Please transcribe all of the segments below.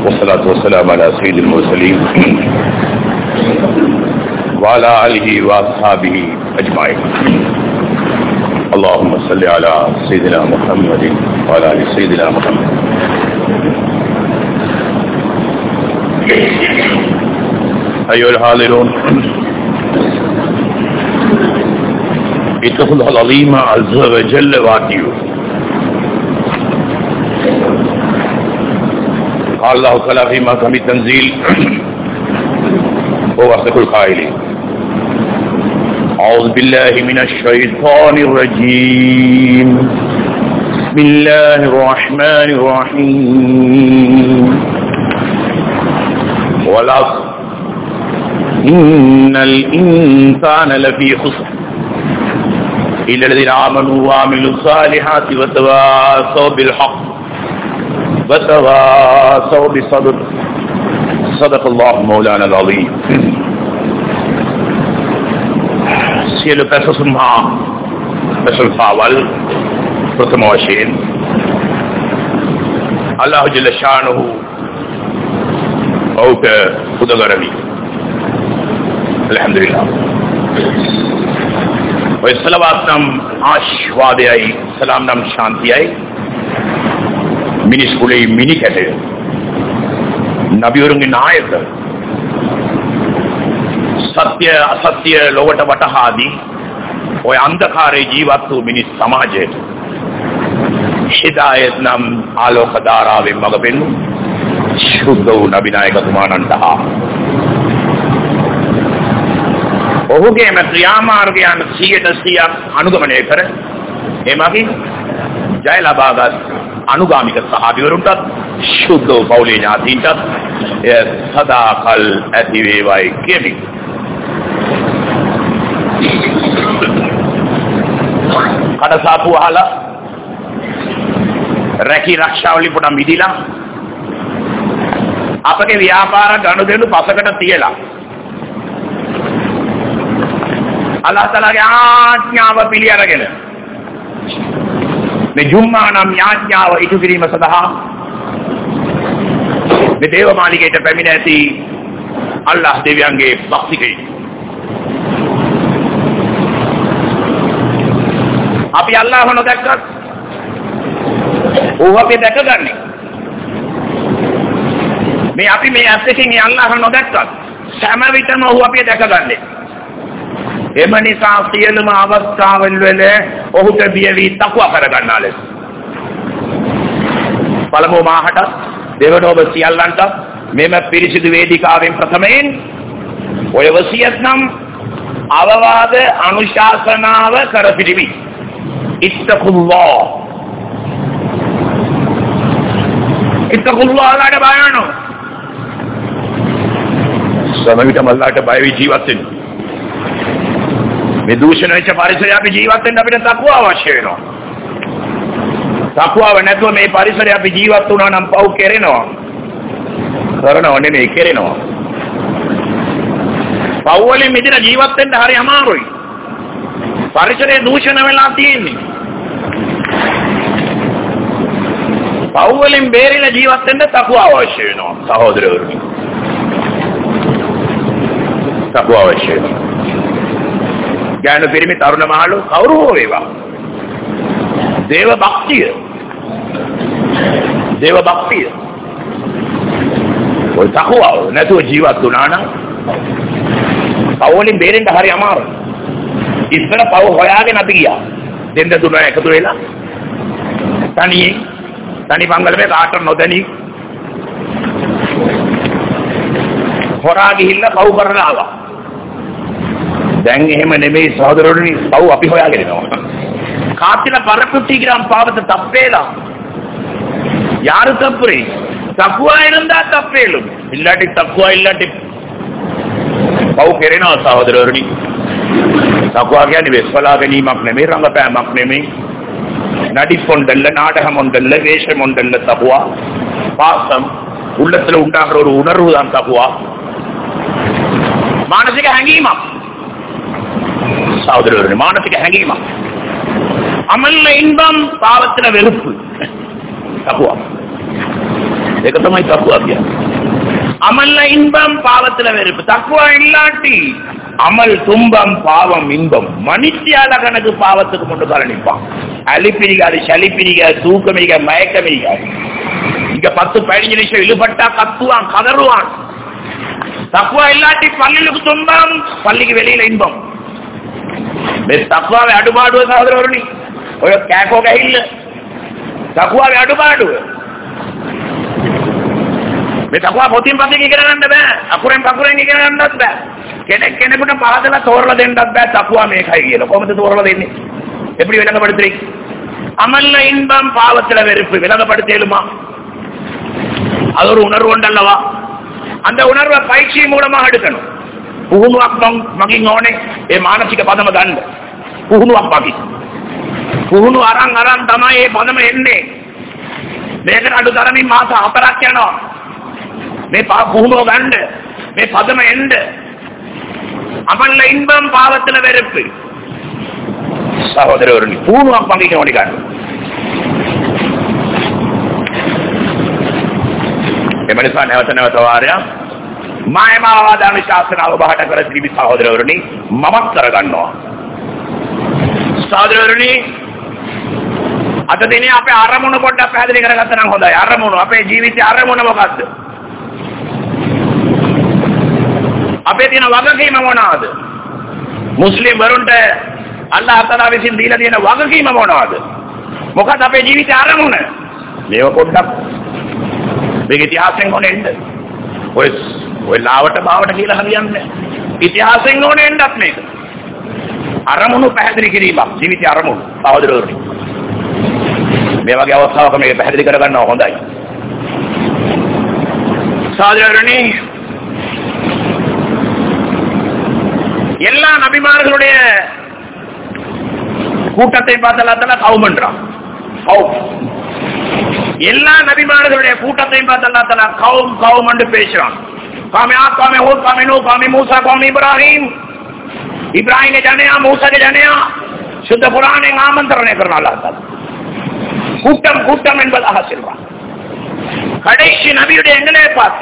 والصلاة والسلام على سيد المرسلين وعلى آله وأصحابه أجمعين اللهم صل على سيدنا محمد وعلى آل سيدنا محمد أيها الحاضرون اتقوا الله العظيم عز وجل واتيوه قال الله تعالى في محكم التنزيل هو أصدق القائلين أعوذ بالله من الشيطان الرجيم بسم الله الرحمن الرحيم والعصر إن الإنسان لفي خسر إلا الذين آمنوا وعملوا الصالحات وتواصوا بالحق وتواصوا بالصبر صدق الله مولانا العظيم සියලු පැසසුම් හා පැසල්පාවල් ප්‍රථම වශයෙන් අල්ලාහ් ජල ශානහු ඔහුට උදගරමි අල්හම්දුලිල්ලාහ් ඔය සලවාත් නම් ආශිර්වාදයයි සලාම් නම් ශාන්තියයි මිනිස් කුලේ මිනි කැටය නබිවරුන්ගේ නායක සත්‍ය අසත්‍ය ලොවට වටහාදී ඔය අන්ධකාරයේ ජීවත් වූ මිනිස් සමාජයට හිදායත් නම් ආලෝක ධාරාවෙන් මඟ පෙන්වු ශුද්ධ වූ නබිනායකතුමාණන්ට හා ඔහුගේම ක්‍රියාමාර්ගයන් 100% අනුගමනය කර එමගින් ජය ලබාගත් අනුගාමික සහාබිවරුන්ටත් ශුද්ධ වූ පෞලේ ඥාතීන්ටත් එය සදාකල් ඇති වේවායි කියමි. කඩසාපු අහලා රැකී රක්ෂාවලින් පොඩ මිදිලා අපගේ ව්‍යාපාර ගනුදෙනු පසකට තියලා අල්ලාහ් තාලාගේ ආඥාව පිළි අරගෙන මේ ජුම්මා නම් යාඥාව ඉටු කිරීම සඳහා මේ දේව මාලිගයට පැමිණ ඇති අල්ලාහ් දෙවියන්ගේ භක්තිකයි අපි අල්ලාහ් නොදැක්කත් ඕව අපි දැකගන්නේ මේ අපි මේ ඇස් එකෙන් අල්ලාහ් නොදැක්කත් සෑම විටම ඔහු අපි දැකගන්නේ එම නිසා සියලුම අවස්ථාවල් වල ඔහුට බිය වී තකුවා කරගන්නා ලෙස පළමුව මාහට දෙවනෝබ සියල්ලන්ට මෙම පිරිසිදු වේදිකාවෙන් ප්‍රථමයෙන් ඔය වසියත් නම් අවවාද අනුශාසනාව කර පිළිවි ඉත්තකුල්ලා ඉත්තකුල්ලා අල්ලාහට බයano සමවිතම අල්ලාහට බය වී ජීවත් වෙන්න මේ දූෂණ වෙච්ච පරිසරය අපි ජීවත් වෙන්න අපිට තකුව අවශ්‍ය වෙනවා. තකුවව නැතුව මේ පරිසරය අපි ජීවත් වුණා නම් පව් කෙරෙනවා. කරනව නෙමෙයි කෙරෙනවා. පව් වලින් මිදෙන ජීවත් වෙන්න හරි අමාරුයි. පරිසරය දූෂණ වෙලා තියෙන්නේ. පව් වලින් බේරිලා ජීවත් වෙන්න තකුව අවශ්‍ය වෙනවා සහෝදරවරුනි. තකුව අවශ්‍ය වෙනවා. ඥාන පිරිමි තරුණ මහලු කවුරු හෝ වේවා දේව භක්තිය දේව භක්තිය ඔය තකුවව නැතුව ජීවත් වුණා නම් පවලින් බේරෙන්න හරි අමාරුයි ඉස්සර පව හොයාගෙන අපි ගියා දෙන්න තුන එකතු වෙලා තනියෙන් තනි පංගලමේ කාට නොදැනී හොරා ගිහිල්ලා පව් කරලා ආවා දැන් එහෙම නෙමෙයි සහෝදරවරුනි පව් අපි හොයාගෙන යනවා காத்தில பரப்புட்டிக்கிறான் பாவத்தை தப்பேலாம் யாரு தப்பு தப்புவா இருந்தா தப்பேலும் இல்லாட்டி தப்புவா இல்லாட்டி පව් කෙරෙනවා සහෝදරවරුනි තකුවා කියන්නේ වෙස්වලා ගැනීමක් නෙමෙයි රංගපෑමක් නෙමෙයි நடிப்பொண்டல்ல நாடகம் ஒன்றல்ல வேஷம் ஒன்றல்ல தகுவா பாசம் உள்ளத்துல உண்டாகிற ஒரு உணர்வு தான் தகுவா மானசிக හැඟීමක් சகோதரர்களே மானசிக හැඟීමක් අමල්ල ඉන්බම් පාවත්තන වෙරුප්පු තකුවා ඒක තමයි තකුවා කියන්නේ அமல்ல இன்பம் பாவத்துல வெறுப்பு தக்குவா இல்லாட்டி அமல் துன்பம் பாவம் இன்பம் மனுஷியால கணக்கு பாவத்துக்கு கொண்டு காலனிப்பான் அழிப்பிரிக்காது சளிப்பிரிக்காது தூக்கமிரிக்காது மயக்கமிரிக்காது இங்க பத்து பதினஞ்சு நிமிஷம் இழுபட்டா கத்துவான் கதறுவான் தக்குவா இல்லாட்டி பள்ளிக்கு துன்பம் பள்ளிக்கு வெளியில இன்பம் தக்குவாவை அடுபாடுவ சகோதரவருணி ஒரு கேக்கோ கையில் තකුවාව අඩුපාඩුව මේ තකුවා පොතින් පස්සේ ඉගෙන ගන්න බෑ අකුරෙන් පකුරෙන් ඉගෙන ගන්නත් බෑ කෙනෙක් කෙනෙකුට පහදලා තෝරලා දෙන්නත් බෑ තකුවා මේකයි කියලා කොහොමද තෝරලා දෙන්නේ எப்படி விளங்கப்படுத்துறீங்க அமல்ல இன்பம் பாவத்துல வெறுப்பு விளங்கப்படுத்தலுமா அது ஒரு உணர்வு உண்டல்லவா அந்த உணர்வை பயிற்சி மூலமாக எடுக்கணும் පුහුණුවක් මං මගින් ඕනේ ඒ මානසික පදම ගන්න පුහුණුවක් මගින් පුහුණු අරන් අරන් තමයි මේ පදම එන්නේ මේකට අඩු තරමින් මාස හතරක් යනවා මේ පා පුහුණුව ගන්න මේ පදම එන්න අමල්ල இன்பம் பாவத்துல வெறுப்பு சகோதரவர்களே புහුණුවක් මගින් ඕනේ ගන්න එම නිසා නැවත නැවත වාරයක් මායමාවාදාන ශාසනාව බහට කර තිබි සහෝදරවරුනි මමත් කරගන්නවා සහෝදරවරුනි අද දිනේ අපේ අරමුණ පොඩ්ඩක් පැහැදිලි කරගත්තා නම් හොඳයි අරමුණ අපේ ජීවිතයේ අරමුණ මොකක්ද අපේ තියෙන වගකීම මොනවාද මුස්ලිම් වරුන්ට අල්ලාහ් තාලා විසින් දීලා තියෙන වගකීම මොනවාද මොකක්ද අපේ ජීවිතයේ අරමුණ මේව පොඩ්ඩක් මේක ඉතිහාසයෙන් ඕනේ එන්න ඔය ඔය ලාවට බාවට කියලා හරියන්නේ ඉතිහාසයෙන් ඕනේ එන්නත් මේක අරමුණු පැහැදිලි කිරීමක් ජීවිතය අරමුණු සහෝදරවරුනි මේ වගේ අවස්ථාවක මේක පැහැදිලි කරගන්නවා හොඳයි சகோதரர்களே எல்லா நபிமார்களுடைய கூட்டத்தை பார்த்தலாம் கவுமன்றான் கவு எல்லா நபிமார்களுடைய கூட்டத்தையும் பார்த்து அல்லா தலா கவும் கவும் என்று பேசுறான் कामे आप कामे हो कामे नो कामे मूसा कामे इब्राहिम इब्राहिम के जाने मूसा के जाने சுத்த குரானை ஆமந்திரனை கருணாலா கூட்டம் கூட்டம் என்பதாக செல்வான் கடைசி நபியுடைய எங்களே பார்த்து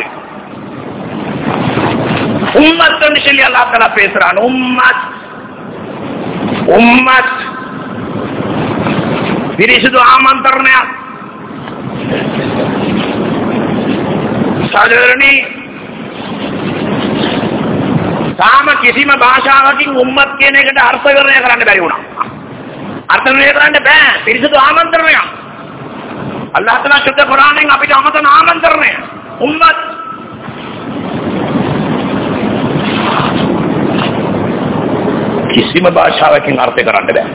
உம்மத் என்று சொல்லி அல்லா தலா பேசுறான் உம்மத் உம்மத் පිරිසිදු ආමන්ත්‍රණයක් සාදරණී තාම කිසිම භාෂාවකින් උම්මත් කියන එකට අර්ථකරණය කරන්න බැරි වුණා. අර්ථකරණය කරන්න බෑ. පිරිසිදු ආමන්ත්‍රණයක්. අල්ලාහ් තஆලා ශුද්ධ කුරානෙන් අපිට අමතන ආමන්ත්‍රණය. උම්මත් කිසිම භාෂාවකින් අර්ථ කරන්න බෑ.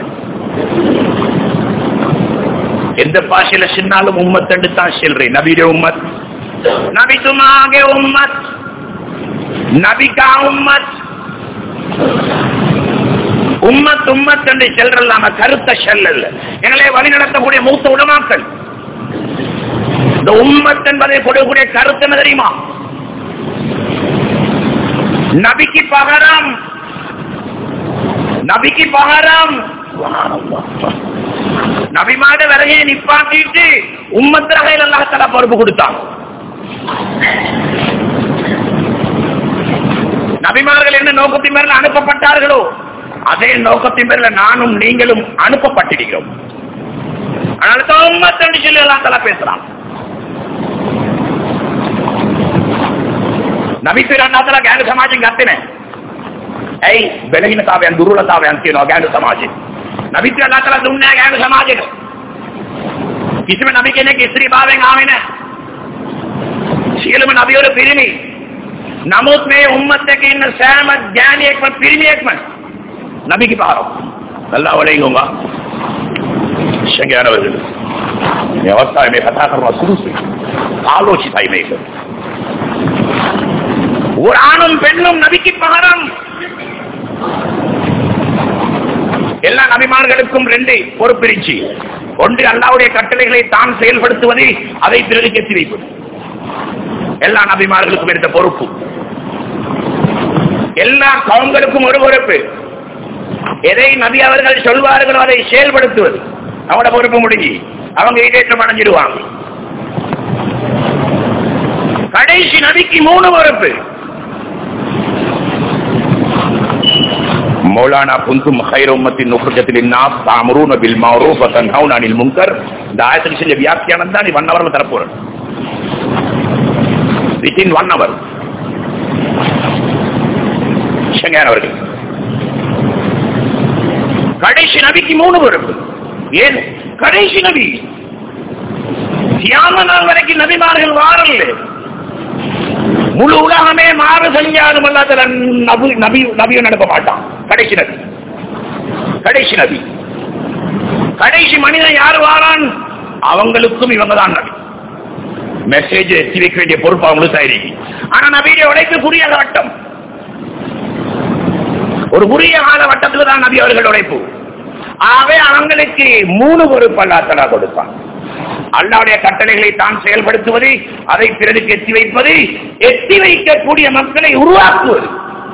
எந்த பாஷையில சொன்னாலும் உம்மத் என்று தான் சொல்றேன் நபியுடைய உம்மத் நபி துமாகே உம்மத் நபிகா உம்மத் உம்மத் உம்மத் என்று செல்றல்லாம கருத்த செல்லல்ல எங்களை வழி நடத்தக்கூடிய மூத்த உடமாக்கள் இந்த உம்மத் என்பதை கொடுக்கக்கூடிய கருத்து என்ன தெரியுமா நபிக்கு பகரம் நபிக்கு பகரம் நபிமாட விலகையை நிப்பாட்டிட்டு உம்மத் ரகையில் அல்லாஹால பொறுப்பு கொடுத்தான் நபிமார்கள் என்ன நோக்கத்தின் பேரில் அனுப்பப்பட்டார்களோ அதே நோக்கத்தின் பேரில் நானும் நீங்களும் அனுப்பப்பட்டிருக்கிறோம் அதனால தான் உம்மத் என்று சொல்லி அல்லாஹால பேசுறான் නබිතුර අන්නතර ගෑනු සමාජයෙන් ගත්තේ නැහැ. ඇයි බැලහිනතාවයන් දුර්වලතාවයන් තියෙනවා ගෑනු සමාජයේ. නබිතුර අන්නතර දුන්නේ නැහැ ගෑනු සමාජයට. කිසිම නබි කෙනෙක් ස්ත්‍රී භාවයෙන් ආවේ නැහැ. සියලුම නබිවරු පිරිමි. නමුත් මේ උම්මත් එකේ ඉන්න සෑම ඥානියෙක්ම පිරිමියෙක්ම නබිගේ පාරක්. අල්ලාහ් වලයිගුම්වා. ශංගයනවද. මේ අවස්ථාවේ මේ කතා කරනවා සුදුසුයි. ආලෝචිතයි මේක. ஒரு ஆணும் பெண்ணும் நபிக்கு பகரம் எல்லா நபிமார்களுக்கும் ரெண்டு பொறுப்பிரிச்சு ஒன்று அல்லாவுடைய கட்டளைகளை தான் செயல்படுத்துவது அதை பிறகு கெத்தி வைப்பது எல்லா நபிமார்களுக்கும் இருந்த பொறுப்பு எல்லா கவுங்களுக்கும் ஒரு பொறுப்பு எதை நபி அவர்கள் சொல்வார்களோ அதை செயல்படுத்துவது அவனோட பொறுப்பு முடிஞ்சு அவங்க ஈடேற்றம் அடைஞ்சிடுவாங்க கடை கடைசி நபிக்கு மூணு பொறுப்பு மௌலானா குந்தும் ஹைர உம்மத்தின் உஹ்ரஜத்தில் நாஸ் தாமரூன பில் மஅரூஃப் வ தன்ஹவுன அனில் முன்கர் இந்த ஆயத்துக்கு செஞ்ச வியாக்கியானம் தான் ஒன் ஹவர்ல தரப்போறேன் வித்தின் ஒன் ஹவர் சங்கையான் அவர்கள் கடைசி நபிக்கு மூணு பொறுப்பு ஏன் கடைசி நபி தியான நாள் வரைக்கும் நபிமார்கள் வாரல்ல முழு உலகமே மாறு செஞ்சாலும் அல்லாத நபி நபி நபியும் நடக்க மாட்டான் கடைசி நபி கடைசி நபி கடைசி மனிதன் யார் வாரான் அவங்களுக்கும் இவங்க தான் நபி மெசேஜ் எத்தி வைக்க வேண்டிய பொறுப்பு அவங்களுக்கு ஆயிருக்கு ஆனா நபியுடைய உழைப்பு குறுகிய காலவட்டம் ஒரு குறுகிய காலவட்டத்தில் தான் நபி அவர்கள் உழைப்பு ஆகவே அவங்களுக்கு மூணு பொறுப்பு அல்லாத்தலா கொடுப்பான் அல்லாவுடைய கட்டளைகளை தான் செயல்படுத்துவது அதை பிறருக்கு எத்தி வைப்பது எத்தி வைக்கக்கூடிய மக்களை உருவாக்குவது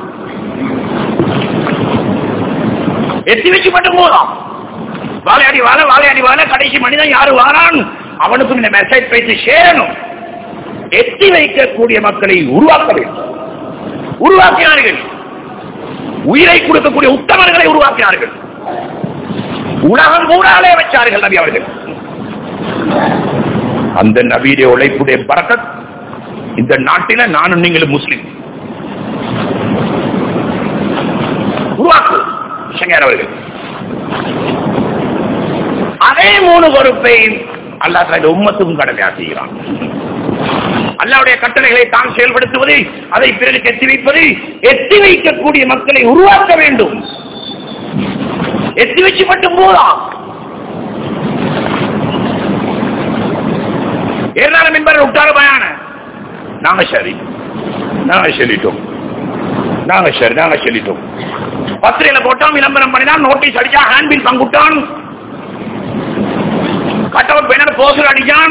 எத்தி வச்சு மட்டும் போதும் வாழையாடி வாழ வாழையாடி வாழ கடைசி மனிதன் யாரு வாரான் அவனுக்கும் இந்த மெசேஜ் பேசி சேரணும் எத்தி வைக்கக்கூடிய மக்களை உருவாக்க வேண்டும் உருவாக்கினார்கள் உயிரை கொடுக்கக்கூடிய உத்தமர்களை உருவாக்கினார்கள் உலகம் கூடாலே வச்சார்கள் நபி அவர்கள் அந்த நபியுடைய உழைப்புடைய பறக்கத் இந்த நாட்டில நானும் நீங்களும் முஸ்லிம் உருவாக்கு சங்கார் அவர்கள் அதே மூணு பொறுப்பை அல்லாஹ் இந்த உம்மத்துக்கும் கடமையா செய்கிறான் அல்லாவுடைய கட்டளைகளை தான் செயல்படுத்துவது அதை பிறருக்கு எத்தி வைப்பது எத்தி வைக்கக்கூடிய மக்களை உருவாக்க வேண்டும் எத்தி வச்சு மட்டும் போதாம் ஏறாலும் என்பதை விட்டாரு பயான நாங்க சரி நாங்க சொல்லிட்டோம் நாங்க சரி நாங்க சொல்லிட்டோம் பத்திரையில போட்டோம் விளம்பரம் பண்ணினான் நோட்டீஸ் அடிச்சா ஹேண்ட்பில் பங்குட்டான் கட்டவுட் பேனர் போஸ்டர் அடிச்சான்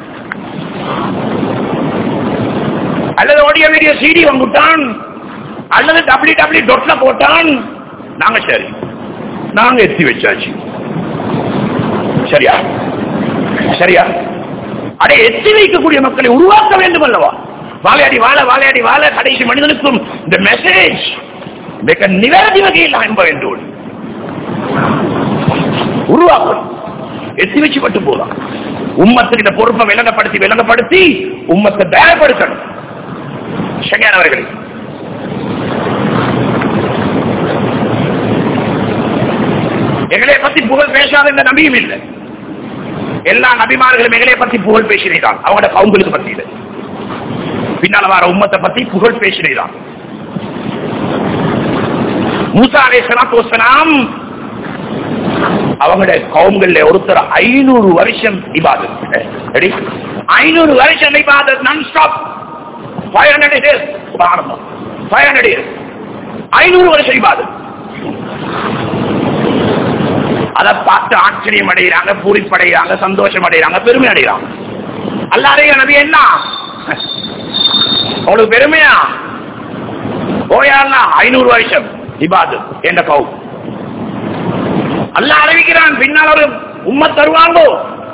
அல்லது ஆடியோ வீடியோ சிடி வாங்கிட்டான் அல்லது டபிள்யூ டபிள்யூ டொட்ல போட்டான் நாங்க சரி நாங்க எத்தி வச்சாச்சு சரியா சரியா அதை எத்தி வைக்கக்கூடிய மக்களை உருவாக்க வேண்டும் அல்லவா வாழையாடி வாழ வாழையாடி வாழ கடைசி மனிதனுக்கும் இந்த மெசேஜ் மிக நிவேதி வகையில் அன்ப வேண்டும் உருவாக்கும் எத்தி வச்சு மட்டும் போலாம் உம்மத்துக்கு இந்த பொறுப்பை விளங்கப்படுத்தி விளங்கப்படுத்தி உம்மத்தை தயார்படுத்தணும் ஷங்கியான் அவர்களே எங்களை பத்தி புகழ் பேசாத இந்த நபியும் இல்லை எல்லா நபிமார்களும் எங்களை பத்தி புகழ் பேசினேதான் அவங்களோட கவுங்களுக்கு பத்தி இல்லை பின்னால வர உம்மத்தை பத்தி புகழ் பேசினேதான் மூசா அலை சலாத்து வசலாம் அவங்களுடைய கவுங்கள்ல ஒருத்தர் ஐநூறு வருஷம் இபாதத் ரெடி ஐநூறு வருஷம் இபாதத் நான் ஸ்டாப் ஃபைவ் ஹண்ட்ரட் டேஸ் ஆரம்பம் ஃபைவ் ஹண்ட்ரட் டேஸ் ஐநூறு வருஷம் இபாதத் அதை பார்த்து ஆச்சரியம் அடைகிறாங்க பூரிப்படைகிறாங்க சந்தோஷம் அடைகிறாங்க பெருமை அடைகிறாங்க அல்லாரையும் நபி என்ன உங்களுக்கு பெருமையா போயாள்னா ஐநூறு வருஷம் இபாது என்ற கவு அல்ல அறிவிக்கிறான் பின்னால் ஒரு உண்மை தருவாங்கோ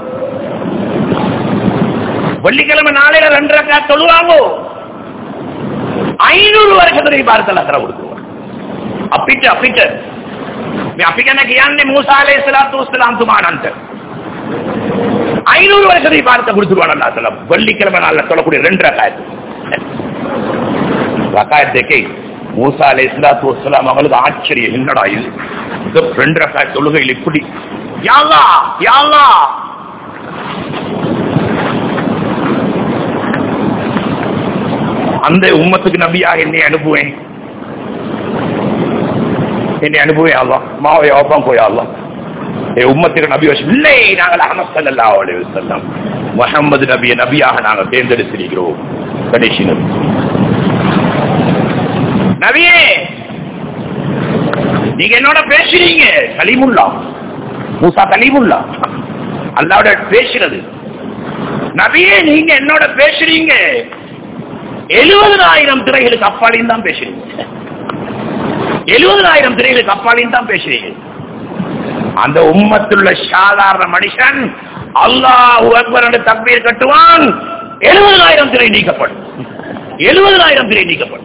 வெள்ளிக்கிழமை நாளையில ரெண்டு ரக்கா தொழுவாங்கோ ஐநூறு வருஷத்துக்கு பாரத்தில் அக்கறை கொடுக்குவார் அப்பிட்டு அப்பிட்டு අපි ගැන කියන්නේ මූසා අලයිහි සලාතු වස්සලාම් තුමාණන්ට ஐநூறு வருஷத்தை பார்த்த கொடுத்துருவான் அல்லா சொல்ல வெள்ளிக்கிழமை நாள்ல சொல்லக்கூடிய ரெண்டு ரக்காயத்து ரக்காயத்துக்கே மூசா அலை இஸ்லாத்து வசலாம் அவங்களுக்கு ஆச்சரியம் என்னடா இது இது ரெண்டு ரக்காய தொழுகையில் இப்படி யாழ்லா யாழ்லா அந்த உம்மத்துக்கு நபியாக என்னை அனுப்புவேன் என்னை அனுப்புவேன் அல்லா மாவை ஓப்பம் போய் அல்லா என் உம்மத்துக்கு நபி வச்சு இல்லை நாங்கள் அஹமத் சல்லா அலைஹி வஸல்லம் முஹம்மது நபியை நபியாக நாங்கள் தேர்ந்தெடுத்திருக்கிறோம் கடைசி நபி நபியே நீங்க என்னோட பேசுறீங்க கலிமுல்லா மூசா கலிமுல்லா அல்லாவோட பேசுறது நபியே நீங்க என்னோட பேசுறீங்க எழுபதனாயிரம் திரைகளுக்கு அப்பாலையும் தான் பேசுறீங்க எழுபதனாயிரம் திரைகளுக்கு அப்பாலையும் தான் பேசுறீங்க அந்த உம்மத்துள்ள சாதாரண மனுஷன் அல்லாஹ் அக்பர் என்று தக்பீர் கட்டுவான் எழுபதாயிரம் திரை நீக்கப்படும் எழுபதாயிரம் திரை நீக்கப்படும்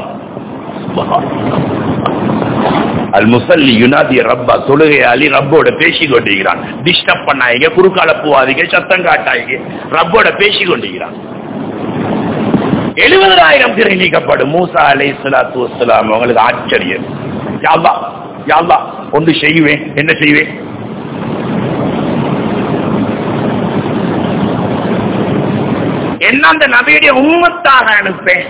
அல் முசல்லி யுனாதி ரப்பா தொழுகையாளி ரப்போட பேசி கொண்டிருக்கிறான் டிஸ்டர்ப் பண்ணாங்க குறுக்கால போவாதீங்க சத்தம் காட்டாங்க ரப்போட பேசி கொண்டிருக்கிறான் எழுபதாயிரம் திரை நீக்கப்படும் மூசா அலை சலாத்து வசலாம் அவங்களுக்கு ஆச்சரியம் யாழ்லா யாழ்லா ஒன்று செய்வேன் என்ன செய்வேன் என்ன அந்த நபியுடைய உம்மத்தாக அனுப்பேன்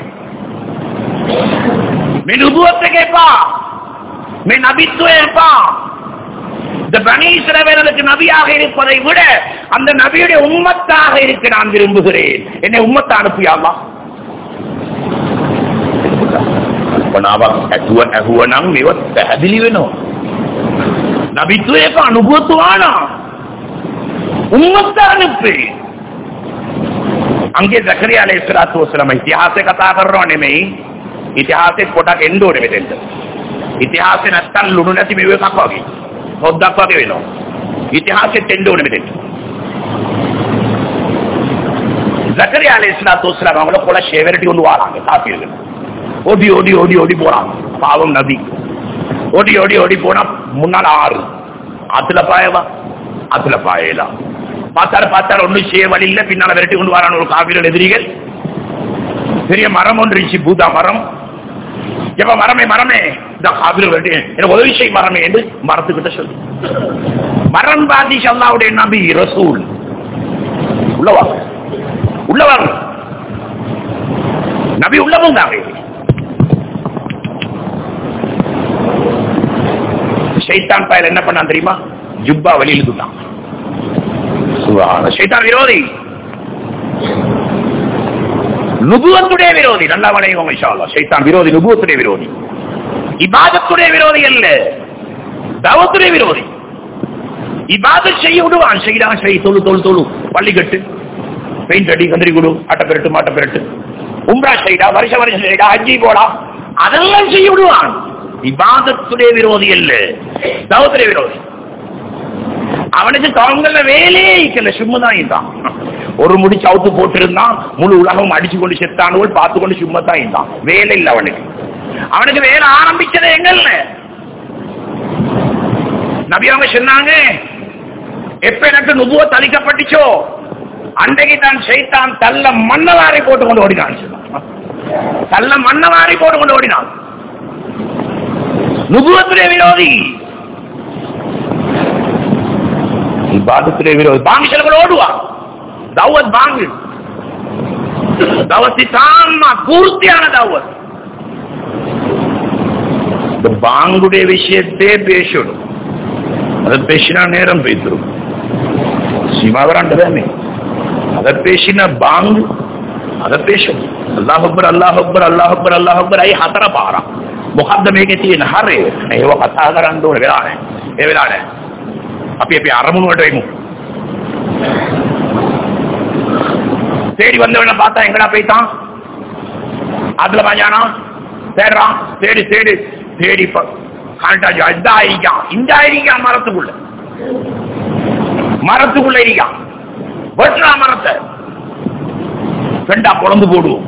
நீ நுபுவத்தை கேட்பா நீ நபித்துவம் கேட்பா இந்த பனீஸ்வரவேலனுக்கு நபியாக இருப்பதை விட அந்த நபியுடைய உம்மத்தாக இருக்க நான் விரும்புகிறேன் என்னை உம்மத்தை அனுப்பியாமா පනාවක් ඇතුව ඇහුව නම් මේවත් පැහැදිලි වෙනවා. නබිත්ව එක අනුභූතවාන උම්මත්ත අනුපේ. අංගේ දකරිය අලයිහි සලාතු වසලාම ඉතිහාසය කතා කරනවා නෙමෙයි. ඉතිහාසෙත් පොඩක් එන්න ඕනේ මෙතෙන්ට. ඉතිහාසෙ නැත්තම් ලුණු නැති මෙව එකක් වගේ. පොද්දක් වගේ වෙනවා. ඉතිහාසෙත් එන්න ඕනේ මෙතෙන්ට. ஜக்கரியா அலை இஸ்லாத்து வஸ்லாம் அவங்கள கொலை ஷேவரட்டி கொண்டு வராங்க காப்பீர்கள் ஓடி ஓடி ஓடி ஓடி போறாங்க பாவம் நபி ஓடி ஓடி ஓடி போனா முன்னால ஆறு ஆத்துல பாயவா ஆத்துல பாயலாம் பார்த்தாரு பார்த்தாரு ஒண்ணும் செய்ய வழி இல்ல பின்னால விரட்டி கொண்டு வரான ஒரு காப்பீர்கள் எதிரிகள் பெரிய மரம் ஒன்று இருந்துச்சு பூதா மரம் எப்ப மரமே மரமே இந்த காப்பீர்கள் விரட்டி எனக்கு உதவி செய் மரமே என்று மரத்துக்கிட்ட சொல்லு மரம் பாதி அல்லாவுடைய நபி ரசூல் உள்ளவா உள்ளவாங்க நபி உள்ளவங்க ஷைத்தான் பயல் என்ன பண்ணான் தெரியுமா ஜுப்பா வெளியில் துட்டான் ஷைத்தான் விரோதி நுபுவத்துடைய விரோதி நல்லா வளையும் ஷைத்தான் விரோதி நுபுவத்துடைய விரோதி இபாதத்துடைய விரோதி அல்ல தவத்துடைய விரோதி இபாதத் செய்ய விடுவான் செய்யலாம் செய் தொழு தொழு தொழு பள்ளி கட்டு பெயிண்ட் அடி கந்திரி கொடு ஆட்ட பெருட்டு மாட்ட பெருட்டு உம்ரா செய்டா வருஷ வருஷம் செய்டா அஜி போடா அதெல்லாம் செய்ய விடுவான் இபாதத்துடைய விரோதி அல்ல தவத்துடைய விரோதி அவனுக்கு தாங்கல வேலையே இருக்கல சும்மாதான் இருந்தான் ஒரு முடி சவுத்து போட்டிருந்தான் முழு உலகம் அடிச்சு கொண்டு செத்தானுவல் பார்த்து கொண்டு சும்மா தான் இருந்தான் வேலை இல்லை அவனுக்கு அவனுக்கு வேலை ஆரம்பிச்சது எங்கல்ல நபி அவங்க சொன்னாங்க எப்ப எனக்கு நுபுவ தளிக்கப்பட்டுச்சோ அன்றைக்கு தான் செய்தான் தள்ள மண்ணவாரி போட்டு கொண்டு ஓடினான் தள்ள மண்ணவாரி போட்டு கொண்டு ஓடினான் நுபுவத்துடைய விரோதி இபாதத்துடைய விரோதி பாங்கு சிலர்கள் ஓடுவான் தௌவத் பாங்கு தவத்தி தான்மா பூர்த்தியான தௌவத் இந்த பாங்குடைய விஷயத்தே பேசணும் அதை பேசினா நேரம் பேசிடும் சீமாவராண்டதானே அதை பேசின பாங்கு அதை பேசும் අල්ලාහ් අක්බර් අල්ලාහ් අක්බර් අල්ලාහ් අක්බර් අල්ලාහ් අක්බර් අයි හතර පාරක් මොකද්ද මේකේ තියෙන හරය ඒව කතා කරන්න ඕනේ වෙලා නැහැ ඒ වෙලා නැහැ අපි අපි අරමුණු වලට එමු தேடி வந்தவன பார்த்தா எங்கடா போய்த்தான் அதுல பாஞ்சானா தேடுறான் தேடி தேடி தேடி காண்டாஜா இந்த ஆயிருக்கான் இந்த ஆயிருக்கான் மரத்துக்குள்ள மரத்துக்குள்ள இருக்கான் வெட்டுறா மரத்தை ரெண்டா குழம்பு போடுவோம்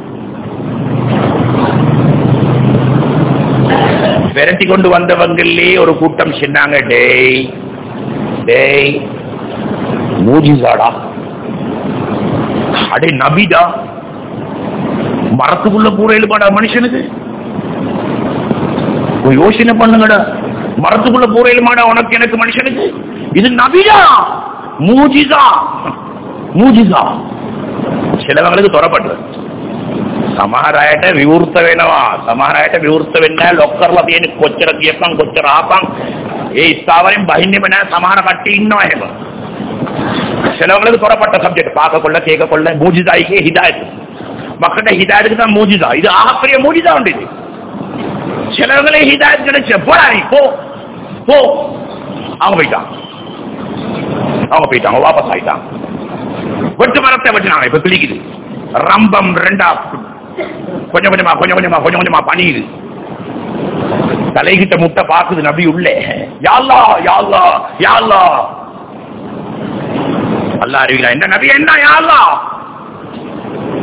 விரட்டி கொண்டு வந்தவங்களே ஒரு கூட்டம் சொன்னாங்க டேய் டேய் மூஜிசாடா அடே நபிடா மரத்துக்குள்ள பூரையிலுமாடா மனுஷனுக்கு ஒரு யோசனை பண்ணுங்கடா மரத்துக்குள்ள பூரையிலுமாடா உனக்கு எனக்கு மனுஷனுக்கு இது நபிடா மூஜிசா மூஜிசா சிலவங்களுக்கு தொடப்பட்டது සමහර අයට විවෘත වෙනවා සමහර අයට විවෘත වෙන්නේ නැහැ ලොක් කරලා තියෙන කොච්චර කියපන් කොච්චර ආපන් ඒ ස්ථාවරෙන් බහින්නේම නැහැ සමහර කට්ටිය ඉන්නවා එහෙම சிலவங்களுக்கு தொடப்பட்ட சப்ஜெக்ட் பார்க்க கொள்ள கேட்க கொள்ள மூஜிதாய்க்கே ஹிதாயத் மக்கள்கிட்ட ஹிதாயத்துக்கு தான் மூஜிதா இது ஆகப்பெரிய மூஜிதா உண்டு இது சிலவங்களே ஹிதாயத் கிடைச்ச போடா நீ போ போ அவங்க போயிட்டாங்க அவங்க போயிட்டாங்க வாபஸ் ஆயிட்டாங்க வெட்டு மரத்தை வெட்டினாங்க இப்ப கிளிக்குது ரம்பம் ரெண்டா கொஞ்சம் கொஞ்சமா கொஞ்சம் கொஞ்சமா கொஞ்சம் கொஞ்சமா பணியுது தலைகிட்ட முட்டை பாக்குது நபி உள்ளே யாழ்லா யாழ்லா யாழ்லா அல்லா அறிவிக்கிறா என்ன நபி என்ன யாழ்லா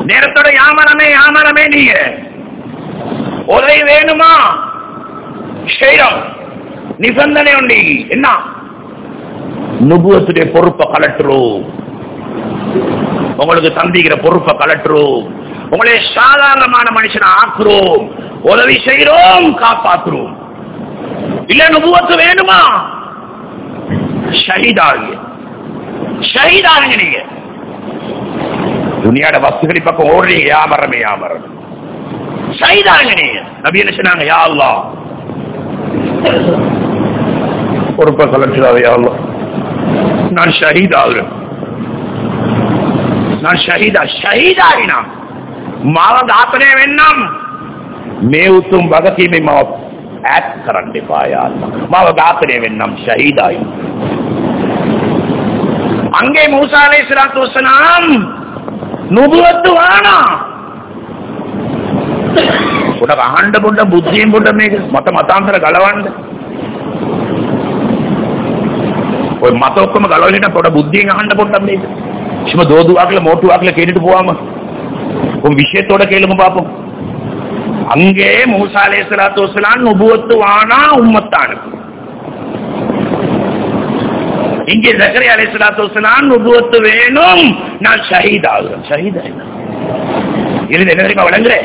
நேரத்தோட யாமரமே யாமரமே நீங்க உதவி வேணுமா செய்யறோம் நிபந்தனை உண்டு என்ன நுபுவத்துடைய பொறுப்பை கலட்டுறோம் உங்களுக்கு தந்திக்கிற பொறுப்பை கலட்டுறோம் உங்களை சாதாரணமான மனுஷனை ஆக்குறோம் உதவி செய்யறோம் காப்பாற்றுறோம் இல்ல நுபுவத்து வேணுமா ஷஹீதாகுங்க ஷஹீதாகுங்க நீங்க துணியாட வஸ்துகளை பக்கம் ஓடுறீங்க யாமரமே யாமரம் ஷஹீதாகுங்க நீங்க நபி என்ன சொன்னாங்க யா அல்லாஹ் பொறுப்பை கலட்டுறாது யா அல்லாஹ் நான் ஷஹீத் ஆகுறேன் நான் ஷஹீதா ஷஹீதாகினா මාව ඝාතනය වෙන්නම් මේ උතුම් වගකීමේ මාව ඈත් කරන්න එපා යා අල්ලා. මාව ඝාතනය වෙන්නම් ශහීදායි. අංගේ මූසා අලයිහි සලාතු වසලාම් නුබුවත්තු වානා. පොඩ අහන්න පොඩ බුද්ධියෙන් පොඩ මේක මත මතාන්තර ගලවන්න. ඔය මත ඔක්කොම ගලවලා පොඩ බුද්ධියෙන් අහන්න පොඩ්ඩක් මේක. சும்மா தோதுவாக்குல மோட்டுவாக்குல கேட்டுட்டு போவாம உன் விஷயத்தோட கேளுங்க பாப்போம் அங்கே மூசா அலே சலாத்து வசலாம் நுபுவத்து வானா உம்மத்தானு இங்கே ஜக்கரி அலே சலாத்து வசலாம் நுபுவத்து வேணும் நான் ஷஹீத் ஆகுறேன் ஷஹீத் இது என்ன தெரியுமா வழங்குறேன்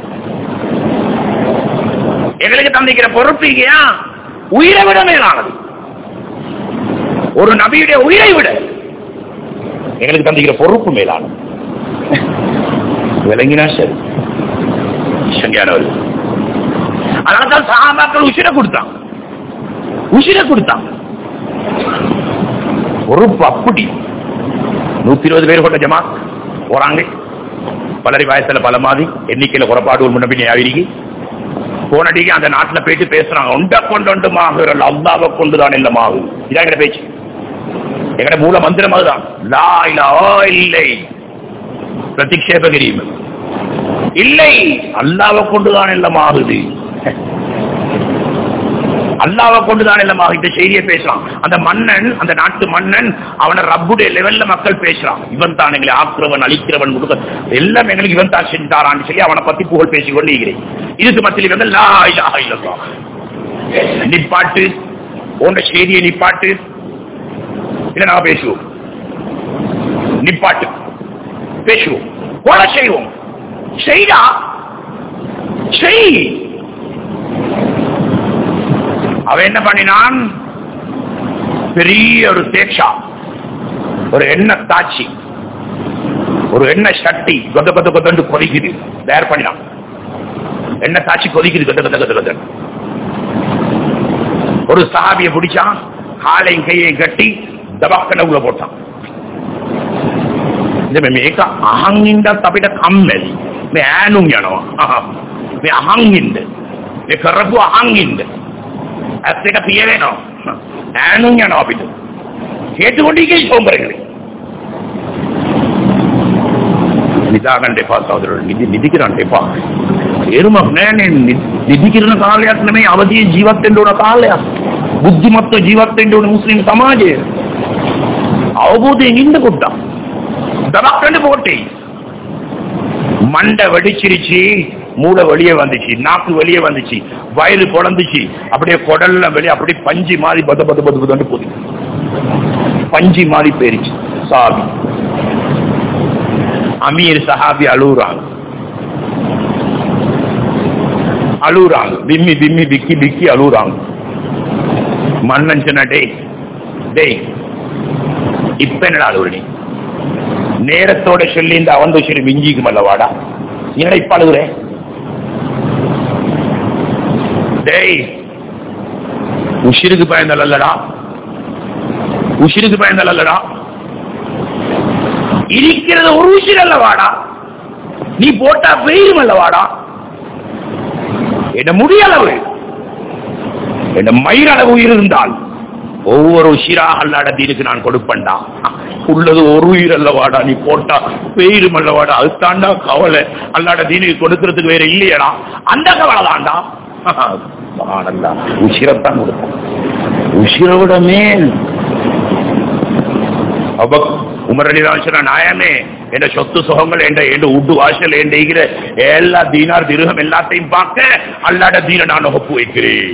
எங்களுக்கு தந்திக்கிற பொறுப்பு இல்லையா உயிரை விட மேலானது ஒரு நபியுடைய உயிரை விட எங்களுக்கு தந்திக்கிற பொறுப்பு மேலானது விளங்கினா சரி சங்கியானவர்கள் அதனால்தான் சகாபாக்கள் உசிரை கொடுத்தான் உசிரை கொடுத்தான் பொறுப்பு அப்படி நூத்தி இருபது பேர் கொண்ட ஜமா போறாங்க பலரி வயசுல பல மாதிரி எண்ணிக்கையில குறைபாடு ஒரு முன்னபின் ஆவிரிக்கு போனடிக்கு அந்த நாட்டுல போயிட்டு பேசுறாங்க உண்ட கொண்டு ஒன்று மாகுறல் அல்லாவை கொண்டுதான் இல்ல மாகு இதான் எங்கட பேச்சு எங்கட மூல மந்திரம் அதுதான் லா இல்ல இல்லை பிரதிக்ஷேபகிரி இல்லை அல்லாவை கொண்டுதான் எல்லாம் ஆகுது அல்லாவை கொண்டுதான் எல்லாம் ஆகுது இந்த செய்தியை பேசலாம் அந்த மன்னன் அந்த நாட்டு மன்னன் அவனை ரப்புடைய லெவல்ல மக்கள் பேசுறான் இவன் தான் எங்களை ஆக்குறவன் அழிக்கிறவன் முழுக்க எல்லாம் எங்களுக்கு இவன் தான் செஞ்சாரான்னு சொல்லி அவனை பத்தி புகழ் பேசிக் கொண்டு இருக்கிறேன் இதுக்கு மத்தியில் வந்து லா இலாஹ இல்லல்லாஹ் நிப்பாட்டு உன்ன செய்தியை நிப்பாட்டு இல்ல நாம பேசுவோம் நிப்பாட்டு பேசுவோம் கொலை செய்வோம் செய்டா செய் அவன் என்ன பண்ணினான் பெரிய ஒரு தேக்ஷா ஒரு எண்ணெய் தாச்சி ஒரு எண்ணெய் சட்டி கொத்த கொத்த கொத்தண்டு கொதிக்குது தயார் பண்ணினான் எண்ணெய் தாச்சி கொதிக்குது கொத்த கொத்த கொத்த கொத்த ஒரு சஹாபிய பிடிச்சான் காலையும் கையையும் கட்டி දබක්කන උල පොට්ටක් ඉතින් මේක අහන් ඉඳත් අපිට කම්මැලි මේ ඈනුම් යනවා මේ අහන් ඉන්න මේ කරපු අහන් ඉන්න ඇස් එක පිය වෙනවා ඈනුම් යනවා අපිට හේතු කොටිකේ සෝම්බරේ නිදාගන්න එපා සහෝදරවරු නිදි නිදි කරන්න එපා තේරුමක් නෑනේ නිදි කිරන කාලයක් නෙමෙයි අවදියේ ජීවත් වෙන්න ඕන කාලයක් බුද්ධිමත්ව ජීවත් වෙන්න ඕන මුස්ලිම් සමාජය அவபூதியம் இந்த கூட்டம் தபாக்கண்டு போட்டே மண்டை வெடிச்சிருச்சு மூளை வெளியே வந்துச்சு நாக்கு வெளியே வந்துச்சு வயிறு குழந்துச்சு அப்படியே குடல்ல வெளியே அப்படியே பஞ்சு மாதிரி பத பத பத பதண்டு போகுது பஞ்சு மாதிரி போயிருச்சு சாபி அமீர் சஹாபி அழுகுறாங்க அழுகுறாங்க பிம்மி பிம்மி பிக்கி பிக்கி அழுகுறாங்க மன்னன் சொன்ன டேய் டேய் இப்ப என்னடா அழுகுற நீ நேரத்தோட சொல்லி இந்த அவன் சொல்லி மிஞ்சிக்கும் அல்லவாடா என்னடா இப்ப அழுகுற டேய் உஷிருக்கு பயந்தல் அல்லடா உஷிருக்கு பயந்தல் அல்லடா இருக்கிறது ஒரு உஷிர் அல்லவாடா நீ போட்டா பெயரும் அல்லவாடா என்ன முடியளவு என்ன மயிரளவு இருந்தால் ஒவ்வொரு உயிராக அல்லாட தீனுக்கு நான் கொடுப்பேன்டா உள்ளது ஒரு உயிர் அல்லவாடா நீ போட்டா பெயரும் அல்லவாடா அது தாண்டா கவலை அல்லாட தீனுக்கு கொடுக்கறதுக்கு வேற இல்லையடா அந்த கவலை தாண்டா அல்லா உசிரத்தான் கொடுத்தான் உசிரை விட மேல் உமரடிதான் சொன்ன நாயமே என்ற சொத்து சுகங்கள் என்ற என்ற உட்டு வாசல் என்ற எல்லா தீனார் திருகம் எல்லாத்தையும் பார்க்க அல்லாட தீன நான் ஒப்பு வைக்கிறேன்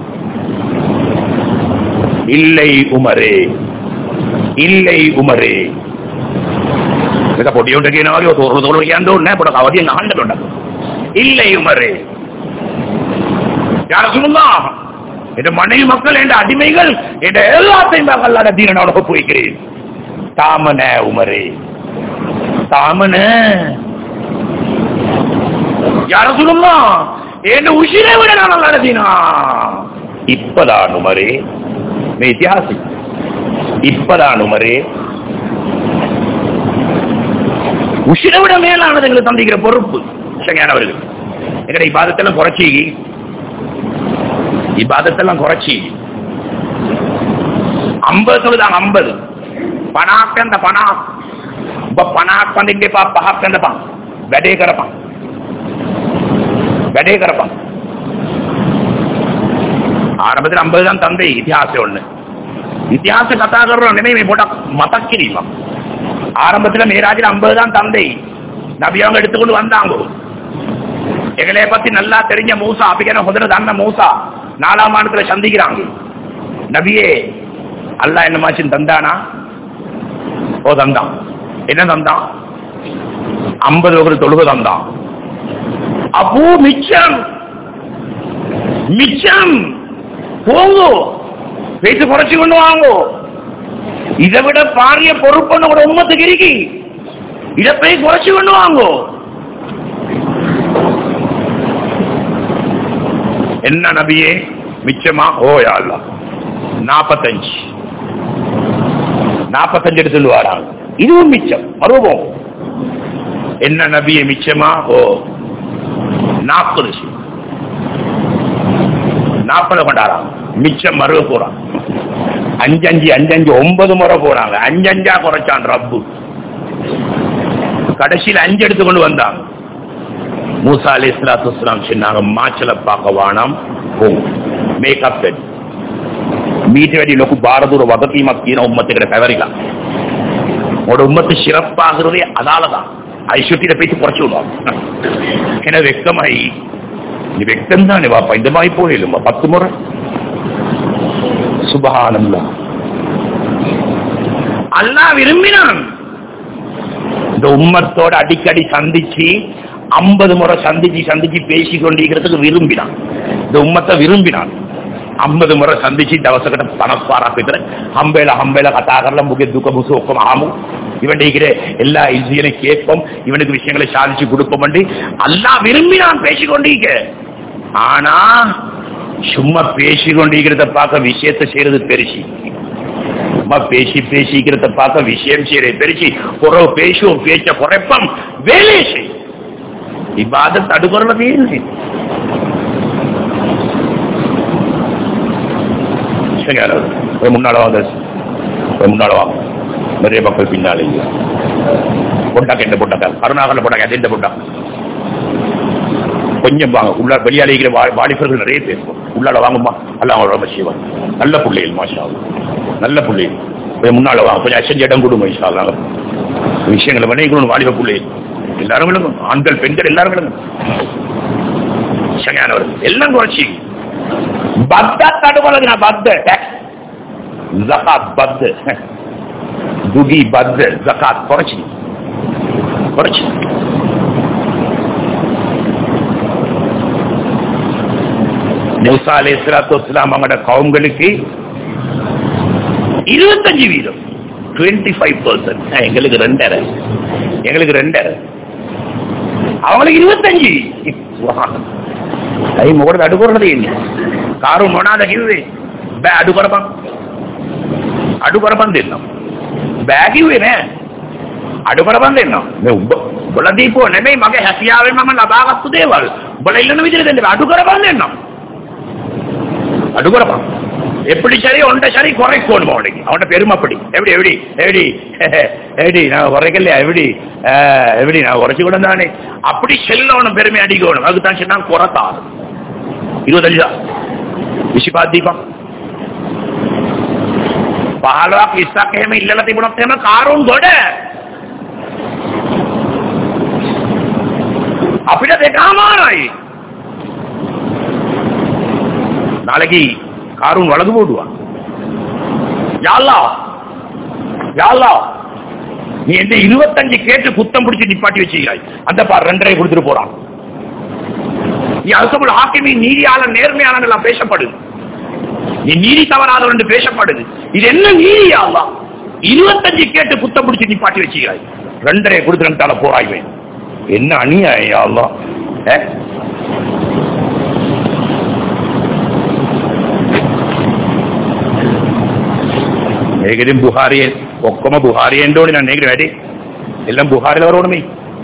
இல்லை உமரே இல்லை உமரே මේක පොඩි උන්ට කියනවා වගේ තෝරන තෝරන කියන්න ඕනේ නැහැ පොඩ කවදියෙන් අහන්න ඕන. இல்லை உமரே யா ரசூலுல்லாஹ் இந்த மனைவி மக்கள் என்ற அடிமைகள் என்ற எல்லாத்தையும் நான் அல்லாட தீனனோட ஒப்பு வைக்கிறேன் தாமன உமரே தாமன யா ரசூலுல்லாஹ் என் உசிரை விட நான் அல்லாட தீனா இப்பதான் உமரே මේ ඉතිහාසය இப்பதான் உமரே உசிரை விட மேலானது எங்களுக்கு தந்திக்கிற பொறுப்பு சங்கையானவர்கள் எங்கட இபாதத்தெல்லாம் குறைச்சி இபாதத்தெல்லாம் குறைச்சி ஐம்பது சொல்லுதாங்க ஐம்பது பணாக்கந்த பணா இப்ப பணாක් වඳින්න එපා පහක් ගන්නපන් වැඩේ කරපන් වැඩේ කරපන් ආරම්භத்தில் 50 தான் தந்தை இතිஹாசம் ஒண்ணு இතිஹாச கதா කරනවා නෙමෙයි මේ පොඩක් මතක් කිරීමක් ஆரம்பத்துல மேராஜில் 50 தான் தந்தை நபி அவங்க எடுத்துக்கொண்டு வந்தாங்க எங்களைய பத்தி நல்லா தெரிஞ்ச மூசா அப்படிங்கிற முதல்ல தந்த மூசா நாலாம் ஆண்டுல சந்திக்கிறாங்க நபியே அல்லாஹ் என்ன மாச்சு தந்தானா ஓ தந்தான் என்ன தந்தான் ஐம்பது ஒரு தொழுகு தந்தான் அப்போ மிச்சம் மிச்சம் போங்கோ பேச்சு குறைச்சு கொண்டு வாங்கோ இதை விட பாரிய பொறுப்பு கூட உண்மத்துக்கு இருக்கி இதை போய் குறைச்சு கொண்டு வாங்கோ என்ன நபியே மிச்சமா ஓ யா அல்லாஹ் நாற்பத்தஞ்சு நாற்பத்தஞ்சு எடுத்துட்டு வராங்க இதுவும் மிச்சம் மறுபோம் என்ன நபிய மிச்சமா ஓ நாற்பது நாற்பது கொண்டாடாங்க மிச்சம் மறுவ போறாங்க அஞ்சஞ்சு அஞ்சஞ்சு ஒன்பது முறை போறாங்க அஞ்சஞ்சா குறைச்சான் ரப்பு கடைசியில் அஞ்சு எடுத்து கொண்டு வந்தாங்க மூசா அலி இஸ்லாத்து இஸ்லாம் சொன்னாங்க மாச்சல பார்க்க வானம் போகும் மேக்கப் செட் මීට වැඩි ලොකු බාරදුර වගකීමක් තියෙන උම්මතයකට පැවරිලා. මොඩ උම්මත சிறப்பாகிறதே அதாலதான் ஐஸ்வர்த்தியில பேசி குறைச்சு விடுவாங்க என வெக்கமாயி நீ வெக்கம் தானே வாப்பா இந்த மாதிரி போயிலுமா பத்து முறை சுபஹானல்லா அல்லாஹ் விரும்பினான் இந்த உம்மத்தோட அடிக்கடி சந்திச்சு ஐம்பது முறை சந்திச்சு சந்திச்சு பேசி கொண்டிருக்கிறதுக்கு விரும்பினான் இந்த உம்மத்தை விரும்பினான் අම්බද මොර සන්දිචි දවසකට 55ක් විතර හම්බෙලා හම්බෙලා කතා කරලා මුගේ දුක මුස ඔක්කොම ආමු இவன் இருக்கிற எல்லா இசையனை கேட்போம் இவனுக்கு விஷயங்களை சாதிச்சு கொடுப்போம் அல்லாஹ் விரும்பினான் பேசிக்கொண்டிருக்க ஆனா சும்மா பேசிக்கொண்டிருக்கிறத பார்க்க விஷயத்தை செய்யறது பெருசி சும்மா பேசி பேசிக்கிறத பார்க்க விஷயம் செய்யறது பெருசி குறவு பேசுவோம் பேச்ச குறைப்பம் வேலை செய் இவ்வாத தடுக்கிறதே இல்லை முன்னால வாங்க முன்னால வாங்க நிறைய மக்கள் பின்னாலே பொட்டாக்க எந்த பொட்டாக்க கருணாகல பொட்டாக்க அது எந்த பொட்டா கொஞ்சம் வாங்க உள்ள வெளியால இருக்கிற வாலிபர்கள் நிறைய பேர் உள்ளால வாங்கம்மா அல்ல அவங்க ரொம்ப செய்வாங்க நல்ல பிள்ளைகள் மாஷா நல்ல பிள்ளைகள் கொஞ்சம் முன்னால வாங்க கொஞ்சம் அசஞ்ச இடம் கொடுங்க மாஷா நாங்க விஷயங்களை வினைக்கணும் வாலிப பிள்ளைகள் எல்லாரும் விழுங்க ஆண்கள் பெண்கள் எல்லாரும் விழுங்க சரியானவர் எல்லாம் குறைச்சி බද්දත් අඩු කරගෙන බද්ද zakat බද්ද දුගී බද්ද zakat කොරචි කොරචි மூசா அலை இஸ்லாத்து வஸ்லாம் அவங்களோட கவுங்களுக்கு இருபத்தஞ்சு வீதம் டுவெண்ட்டி ஃபைவ் பர்சன்ட் எங்களுக்கு ரெண்டரை எங்களுக்கு ரெண்டரை அவங்களுக்கு இருபத்தஞ்சு ಕೈ ಮುಗಿದು ಅಡುಗೊರದೆ ಇಲ್ಲಿ ಕಾರು ಮೊಣಾದ ಇವೆ ಬ್ಯಾ ಅಡುಗೊರ ಬಂದ್ ಅಡುಗೊರ ಬಂದಿಲ್ಲ ನಾವು ಬ್ಯಾಗ್ ಇವೇನೆ අඩුකර බන්දෙන්න මේ උඹ උඹලා දීපෝ නෙමෙයි මගේ හැකියාවෙන් මම ලබාගත්තු දේවල් උඹලා ඉල්ලන විදිහට දෙන්න අඩු කර බන්දෙන්න අඩු කරපන් எப்படி சரி ஒன்றை சரி குறைக்கணும் அவனுக்கு அவன பெருமைப்படி எப்படி எப்படி எப்படி எப்படி நான் குறைக்கலையா எப்படி எப்படி நான் குறைச்சு கூட தானே அப்படி செல்லவனும் பெருமை அடிக்கணும் அதுக்கு தான் சொன்னா குறைத்தான் இருபத்தஞ்சு தான் විශිපා දීපන් 15ක් 20ක් එහෙම ඉල්ලලා තිබුණත් එහෙම කාරුන් ගොඩ අපිට දෙකමාරයි நாளைக்கு காரூன் வலது போடுவான் யாழ்லா யாழ்லா நீ என்ன இருபத்தஞ்சு கேட்டு குத்தம் பிடிச்சு நிப்பாட்டி வச்சுக்கிறாய் அந்த பார் ரெண்டரை கொடுத்துட்டு போறான் நீ அரசமுள்ள ஆக்கிமி நீதியாளர் நேர்மையாளர் எல்லாம் பேசப்படுது நீ நீதி தவறாதவர் என்று பேசப்படுது இது என்ன நீதி அல்லா இருபத்தஞ்சு கேட்டு குத்தம் பிடிச்சு நிப்பாட்டி வச்சுக்கிறாய் ரெண்டரை கொடுத்துட்டால போராய்வேன் என்ன அநியாயம் அல்லா ඒකෙදින් බුහාරියෙන් ඔක්කොම බුහාරියෙන් ඕනේ නම් ඒකට වැඩි எல்லாம் புகாரில வரணுமே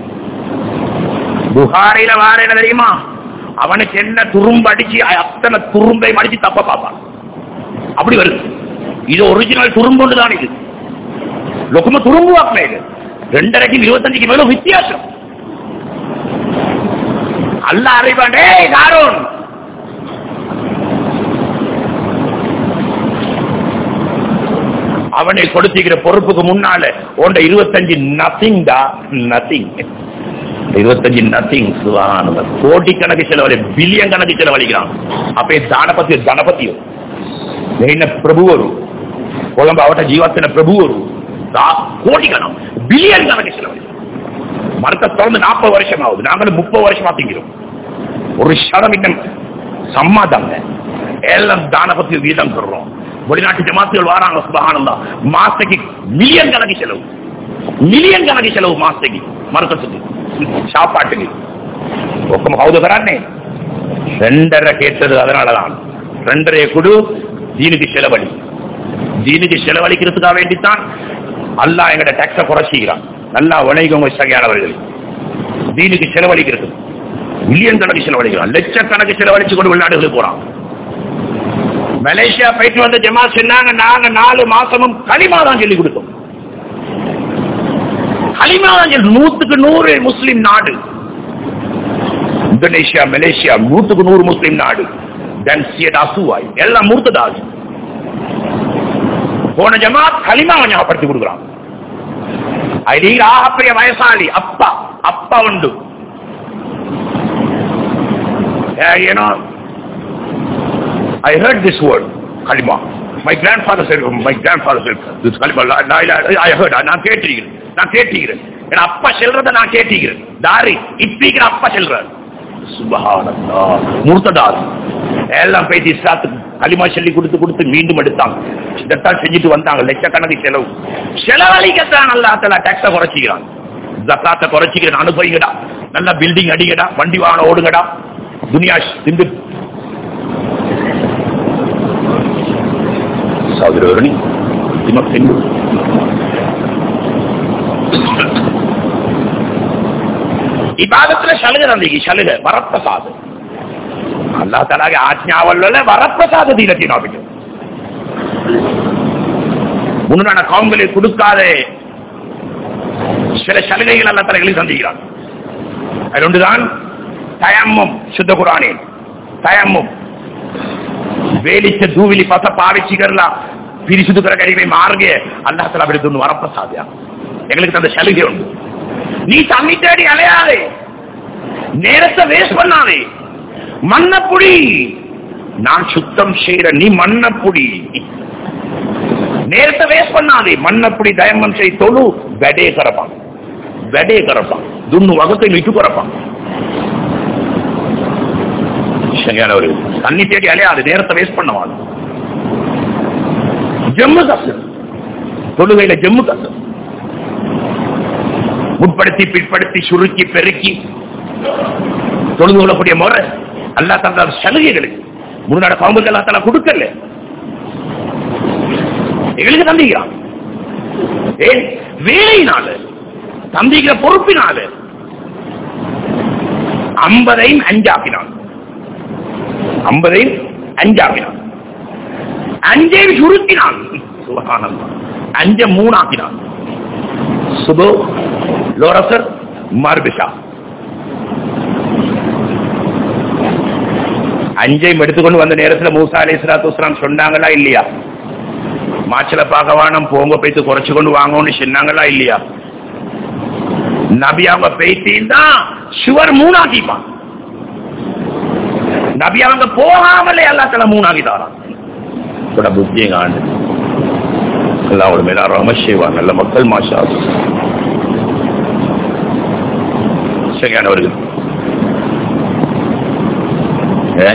புகாரில வார என்ன தெரியுமா அவனுக்கு என்ன துரும்பு அடிச்சு அத்தனை துரும்பை அடிச்சு தப்ப பார்ப்பான் அப்படி வருது இது ஒரிஜினல் துரும்பு தான் இது லொக்கும துரும்பு வாக்கல இது ரெண்டரைக்கு இருபத்தஞ்சுக்கு மேல வித்தியாசம் அல்ல அறிவான் ஏய் காரோன் அவனை கொடுத்திருக்கிற பொறுப்புக்கு முன்னால உண்ட இருபத்தஞ்சு நத்திங் டா நத்திங் இருபத்தஞ்சு நத்திங் சுவானவர் கோடிக்கணக்கு செலவழி பில்லியன் கணக்கு செலவழிக்கிறான் அப்பே தானபತಿ ಧನಪತಿಯು என்ன ಪ್ರಭುವರು ಕೊಳಂಬ ಅವಟ ಜೀವತ್ತಿನ ಪ್ರಭುವರು கோடி கணம் பில்லியன் கணக்கு செலவழி மரத்தை திறந்து நாற்பது வருஷம் ஆகுது நாங்களும் முப்பது வருஷமா திங்கிறோம் ஒரு ஷரம் இன்னும் சம்மாதாங்க எல்லாம் தானபத்தி வீதம் பெறுறோம் வெளிநாட்டு ஜமாத்துகள் வராங்க சுபகானந்தா மாசத்துக்கு மில்லியன் கணக்கு செலவு மில்லியன் கணக்கு செலவு மாசத்துக்கு மருத்துவத்துக்கு சாப்பாட்டுக்கு ஒக்கம் ஹவுதுகிறானே ரெண்டரை கேட்டது அதனாலதான் ரெண்டரை குடு தீனுக்கு செலவழி தீனுக்கு செலவழிக்கிறதுக்காக வேண்டித்தான் அல்லாஹ் எங்கட டாக்ஸ குறைச்சிக்கிறான் நல்லா உழைக்கவங்க சரியானவர்கள் தீனுக்கு செலவழிக்கிறது மில்லியன் கணக்கு செலவழிக்கிறான் லட்சக்கணக்கு செலவழிச்சு கொண்டு வெளிநாடுகளுக்கு போறான் மலேசியா போயிட்டு வந்த ஜமா சொன்னாங்க நாங்க நாலு மாசமும் களிமா தான் சொல்லி கொடுத்தோம் களிமா தான் சொல்லி நூத்துக்கு நூறு முஸ்லிம் நாடு இந்தோனேஷியா மலேசியா நூத்துக்கு நூறு முஸ்லிம் நாடு டன்சியட் அசுவாய் எல்லாம் மூர்த்ததாஸ் போன ஜமா களிமா ஞாபகப்படுத்தி கொடுக்குறான் அடிக்கிற ஆகப்பெரிய வயசாளி அப்பா அப்பா உண்டு ஏனோ I heard this word, Kalima. My grandfather said, my grandfather said, this Kalima, I, I, I heard, நான் கேட்டிருக்கிறேன் நான் கேட்டிருக்கிறேன் என் அப்பா செல்றத நான் கேட்டிருக்கிறேன் தாரி இப்பீக்கிற அப்பா செல்றார் சுபஹானல்லா முர்த்ததாஸ் எல்லாம் போயிட்டு இஸ்லாத்துக்கு களிமா சொல்லி கொடுத்து கொடுத்து மீண்டும் எடுத்தாங்க இதைத்தான் செஞ்சுட்டு வந்தாங்க லட்சக்கணக்கு செலவு செலவழிக்கத்தான் அல்லா தலா டாக்ஸ குறைச்சிக்கிறான் ஜக்காத்தை குறைச்சிக்கிறேன் அனுபவிங்கடா நல்லா பில்டிங் அடிங்கடா வண்டி வாகனம் ஓடுங்கடா துனியா திண்டு සෞදරවරණි ඉතිමත් පෙන්ඩු ඉබාදத்துல ශලග නන්දකි ශලග වරප්‍රසාද අල්ලා තලාගේ ආඥාවල් වල වරප්‍රසාද දීලා තියෙනවා අපිට முன்னான கவுங்களை கொடுக்காத சில சலுகைகள் அல்ல தலைகளை சந்திக்கிறான் அது ஒன்றுதான் தயம்மும் சுத்த குரானின் தயம்மும் වේලිච්ච දූවිලි පස පාවිච්චි කරලා පිරිසිදු කරගැනීමේ මාර්ගය අල්ලාහ් තஆලා අපිට දුන්නු වරප්‍රසාදයක්. எங்களுக்கு தந்த சலுகை உண்டு நீ தண்ணித்தேடி அலையாதே நேரத்தை வேஸ்ட் பண்ணாதே மண்ணப்புடி நான் சுத்தம் செய்யற நீ மண்ணப்புடி நேரத்தை வேஸ்ட் பண்ணாதே மண்ணப்புடி தயமம் செய் தொழு வெடே கரப்பான் வெடே கரப்பான் துண்ணு வகத்தை விட்டு கரப்பான் சரியானவர்கள் தண்ணி தேடி அலையாது நேரத்தை வேஸ்ட் பண்ணவாது ஜம்மு கசம் தொழுகையில ஜம்மு கசம் முற்படுத்தி பிற்படுத்தி சுருக்கி பெருக்கி தொழுது கொள்ளக்கூடிய முறை அல்லா தந்த சலுகைகளுக்கு முன்னாடி பாம்புக்கு அல்லா தலா கொடுக்கல எங்களுக்கு தந்திக்கிறான் ஏன் வேலையினால தந்திக்கிற பொறுப்பினால ஐம்பதையும் அஞ்சாக்கினான் ஐம்பதையும் அஞ்சாக்கினான் அஞ்சையும் சுருக்கினான் சுபகானந்தம் அஞ்ச மூணாக்கினான் சுபோ லோரசர் மார்பிஷா அஞ்சையும் எடுத்துக்கொண்டு வந்த நேரத்தில் மூசா அலி சலாத்து சொன்னாங்களா இல்லையா மாச்சல பார்க்க வேணும் போங்க போய்த்து குறைச்சு கொண்டு வாங்கன்னு சொன்னாங்களா இல்லையா நபி அவங்க பேசியிருந்தா சுவர் மூணாக்கிப்பான் நபி அவங்க போகாமலே எல்லாத்துல மூணாக்கி தாரான் கூட புத்தியை காண்டு எல்லாம் ஒரு மேல ரமசேவா நல்ல மக்கள் மாஷா சரியானவர்கள் ஏ?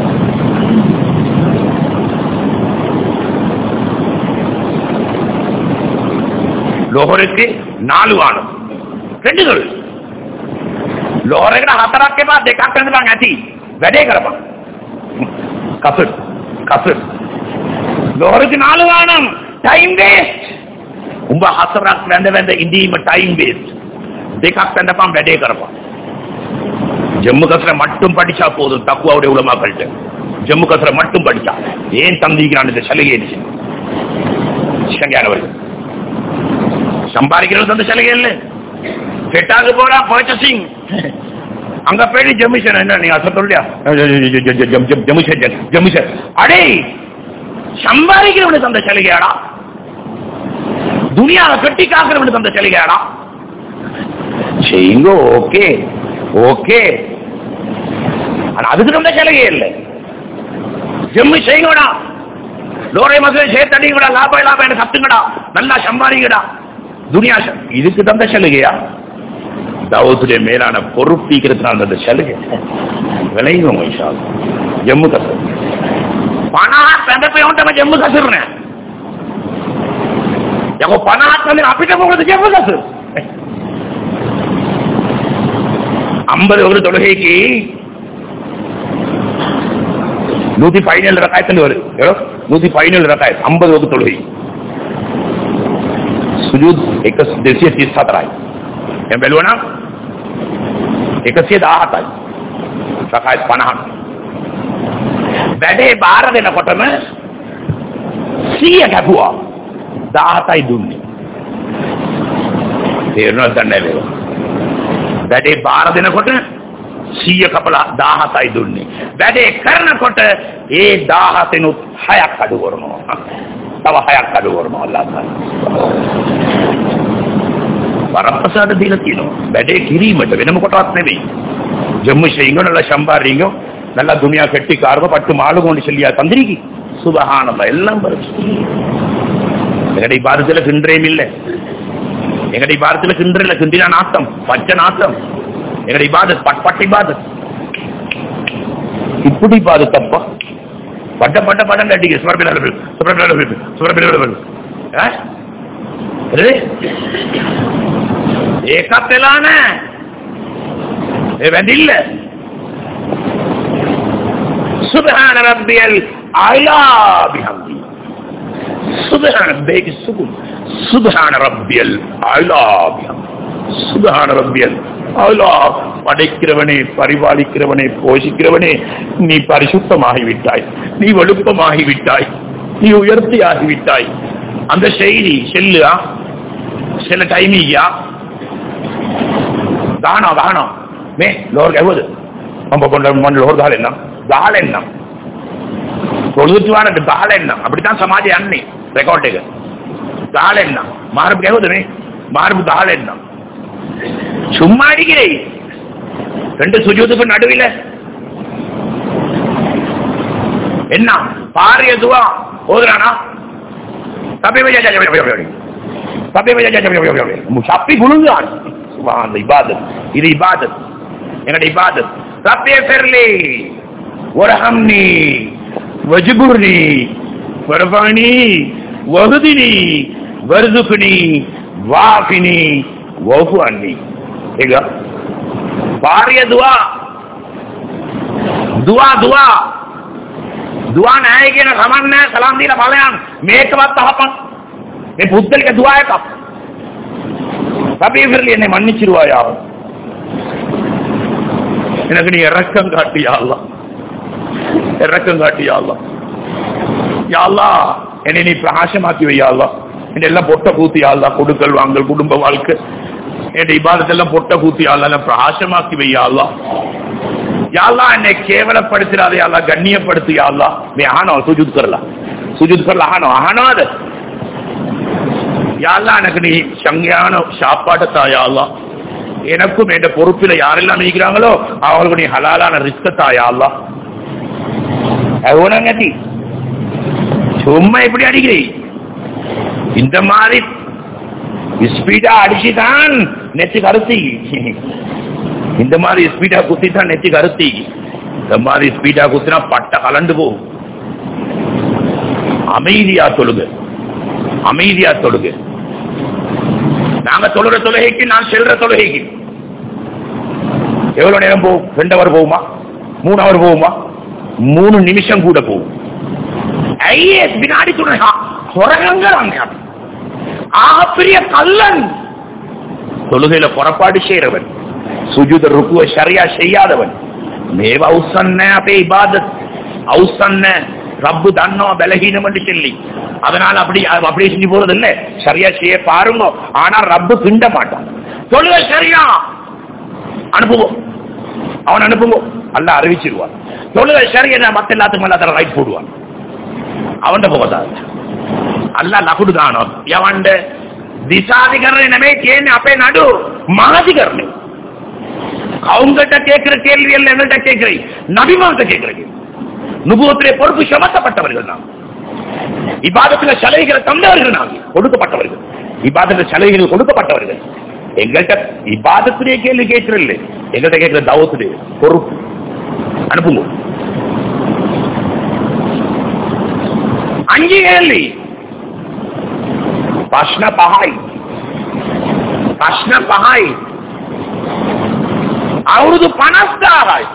ලොහොරෙක්ගේ නාලු ආන රෙඩිගල් ලොහොරෙකට හතරක් එපා දෙකක් වෙනකන් ඇති වැඩේ කරපන් කසර් කසර් ලොහොරෙක නාලු ආනම් ටයිම් වේස්ට් උඹ හතරක් වැඳ වැඳ ඉඳීම ටයිම් වේස්ட் දෙකක් වැඳපන් වැඩේ කරපන් ஜம்மு கசரை மட்டும் படிச்சா போதும் தக்குவாவுடைய உலமாக்கள்கிட்ட ஜம்மு கசரை மட்டும் படிச்சா ஏன் தந்திக்கிறான் இந்த சலுகை சங்கையானவர்கள் சம்பாதிக்கிறது அந்த சலுகை இல்லை கெட்டாங்க போறா பர்ச்சசிங் அங்க போய் ஜமிஷன் என்ன நீங்க அசல் சொல்லியா ஜமிஷன் ஜமிஷன் அடே சம்பாதிக்கிறவனுக்கு அந்த சலுகையாடா துனியாவை கட்டி காக்கிறவனுக்கு அந்த சலுகையாடா செய்யுங்க ஓகே ஓகே ஆனா அதுக்கு நம்ம சலுகை இல்லை ஜம்மு செய்யுங்கடா லோரை மசூரை சேர்த்தடிங்கடா லாபம் லாபம் எனக்கு கத்துங்கடா நல்லா சம்பாதிங்கடா துனியா ச- இதுக்கு தந்த சலுகையா தாவூத்துடைய மேலான பொறுப்பீக்கிறதுனால தந்த சலுகை விளையும் இன்ஷா அல்லாஹ். ஜம்மு கசர் පනහත් පැඳපේ උන්ටම ජම්මු කසුරුන යකෝ පනහත් වලින් අපිට මොකද ජම්මු කසුරු ஐம்பது ஒரு தொழுகைக்கு நூத்தி பதினேழு ரக்காயத்துல வரும் எவ்வளோ நூத்தி பதினேழு ரக்காயத் ஐம்பது ஒரு தொழுகை සුජුද් 234යි. එම් බැලුවනම් 117යි. සකයි 50. වැඩේ බාර දෙනකොටම 100 කැපුවා. 17යි දුන්නේ. තේරුණාද නැහැ වැඩේ බාර දෙනකොට 100 කපලා 17යි දුන්නේ. වැඩේ කරනකොට ඒ 17නුත් 6ක් අඩු කරනවා. තව 6ක් අඩු කරනවා අල්ලාහ් වරප්‍රසාද දීලා තියෙනවා. වැඩේ කිරීමට වෙනම කොටවත් නෙවෙයි. ஜம்மு செய்யுங்க நல்லா சம்பாதிங்க நல்லா துனியா கட்டி கார்வ பட்டு மாலு கொண்டு சொல்லியா தந்திரிக்கு சுபஹானல்லா எல்லாம் வருது எங்கடைய பாரதத்துல கின்றேம் இல்லை எங்கடைய பாரதத்துல கின்றல கிண்டினா நாத்தம் பச்சை நாத்தம் எங்கடைய பாதத் பட்பட்டை பாதத் இப்படி பாதத்தப்பா பட்ட பட்ட பட்டம் கட்டிக்க சுவரப்பில் சுவரப்பில் சுவரப்பில் ඒකත් වෙලා නෑ ඒ වැඳිල්ල සුබහාන රබ්බියල් අයිලා බිහම්දි සුබහාන බේක සුකුම් සුබහාන රබ්බියல் அய்லா சுபஹான ரப்பியல் அய்லா படைக்கிறவனே பரிபாலிக்கிறவனே போஷிக்கிறவனே நீ பரிசுத்தமாகி விட்டாய் நீ வலுப்பமாகி விட்டாய் நீ உயர்த்தி ஆகிவிட்டாய் அந்த செய்தி செல்லுயா சில டைமியா දානවා ගහනවා මේ ලෝර් ගැහුවද මම පොඩ්ඩක් මම ලෝර් ගහලා එන්නම් ගහලා එන්නම් පොළොවට වරට ගහලා එන්නම් අපිට தான் සමාජය යන්නේ රෙකෝඩ් එක ගහලා එන්නම් මාර්ග ගැහුවද මේ මාර්ග ගහලා එන්නම් சும்மா அடிக்கிறே ரெண்டு சுஜூதுக்கு நடுவில் என்ன பாரிய துவா ஓதுறானா தப்பி தப்பி சப்பி குழுங்கான் சுபான் இபாதத் இது இபாதத் எங்களுடைய இபாதத் ரப்பிய பெர்லி வரஹம்னி வஜ்புர்னி வரஃபானி வஹுதினி வர்துக்னி வாஃபினி வஃபு அன்னி ඒක පාරිය දුවා දුවා දුවා දුවා නැහැ කියන සමන් නැහැ සලාම් දීලා ඵලයන් මේකවත් අහපන් මේ පුද්ගලික දුවා එකක් ரபீஃபிர்லி என்னை மன்னிச்சிருவாயா எனக்கு நீ இறக்கம் காட்டியா அல்லா இறக்கம் காட்டியா அல்லா யாழ்லா என்னை நீ பிரகாசமாக்கி வையா அல்லா என்னை எல்லாம் பொட்ட கூத்தியா அல்லா கொடுக்கல் வாங்கல் குடும்ப வாழ்க்கை என் இபாதத்தெல்லாம் பொட்ட கூத்தியா அல்லா பிரகாசமாக்கி வையா அல்லா யாழ்லா என்னை கேவலப்படுத்திடாதே அல்லா கண்ணியப்படுத்தியா அல்லா மே ஆனோ சுஜுத் கரலா சுஜுத் கரலா ஆனோ ஆனோ அது யாழ்லா எனக்கு நீ சங்கையான சாப்பாட்டை தாயா அல்லா எனக்கும் என்ற பொறுப்பில யாரெல்லாம் இருக்கிறாங்களோ அவங்களுக்கு நீ ஹலாலான ரிஸ்க தாயா அல்லா உனங்கத்தி சும்மா எப்படி அடிக்கிறீ இந்த மாதிரி ஸ்பீடா அடிச்சுதான் நெச்சு கருத்தி இந்த மாதிரி ஸ்பீடா குத்தி தான் நெச்சு கருத்தி இந்த மாதிரி ஸ்பீடா குத்தினா பட்ட கலண்டு போகும் அமைதியா தொழுக அமைதியா தொழுக நாங்க தொழுற தொழுகைக்கு நான் செல்ற தொழுகைக்கு எவ்வளவு நேரம் போகும் ரெண்டு அவர் போகுமா மூணு அவர் போகுமா மூணு நிமிஷம் கூட போகும் ஐஏஎஸ் வினாடி துணை குரகங்கிறாங்க ஆகப்பெரிய கல்லன் தொழுகையில புறப்பாடு செய்யறவன் சுஜுத ருக்குவ சரியா செய்யாதவன் மேவ அவுசன்ன அப்பே இபாதத் அவுசன்ன ரப்பு தன்னோ பலகீனம் என்று சொல்லி அதனால அப்படி அப்படி செஞ்சு போறது இல்ல சரியா செய்ய பாருங்க ஆனா ரப்பு கிண்ட மாட்டான் தொழுகை சரியா அனுப்புவோம் அவன் அனுப்புவோம் அல்ல அறிவிச்சிருவான் தொழுகை சரியா மத்த எல்லாத்துக்கும் எல்லாத்தையும் ரைட் போடுவான் அவன் போகாது අල්ලා ලකුඩු දානවා යවන්න දිසාධිකරණය නෙමෙයි කියන්නේ අපේ නඩු මාධිකරණය கவுங்கிட்ட கேட்கிற கேள்வி எல்லாம் எங்கள்கிட்ட கேட்கிறேன் நபிமார்கிட்ட கேட்கிறேன் நுபுவத்திலே பொறுப்பு சுமத்தப்பட்டவர்கள் நாம் இபாதத்துல சலுகைகளை தந்தவர்கள் நாம் கொடுக்கப்பட்டவர்கள் இபாதத்துல சலுகைகள் கொடுக்கப்பட்டவர்கள் எங்கள்கிட்ட இபாதத்திலே கேள்வி கேட்கிறல்ல எங்கள்கிட்ட கேட்கிற தவத்திலே பொறுப்பு அனுப்புங்க අංජි හෙල්ලි ප්‍රශ්න පහයි ප්‍රශ්න පහයි අවුරුදු පනස්දාහයි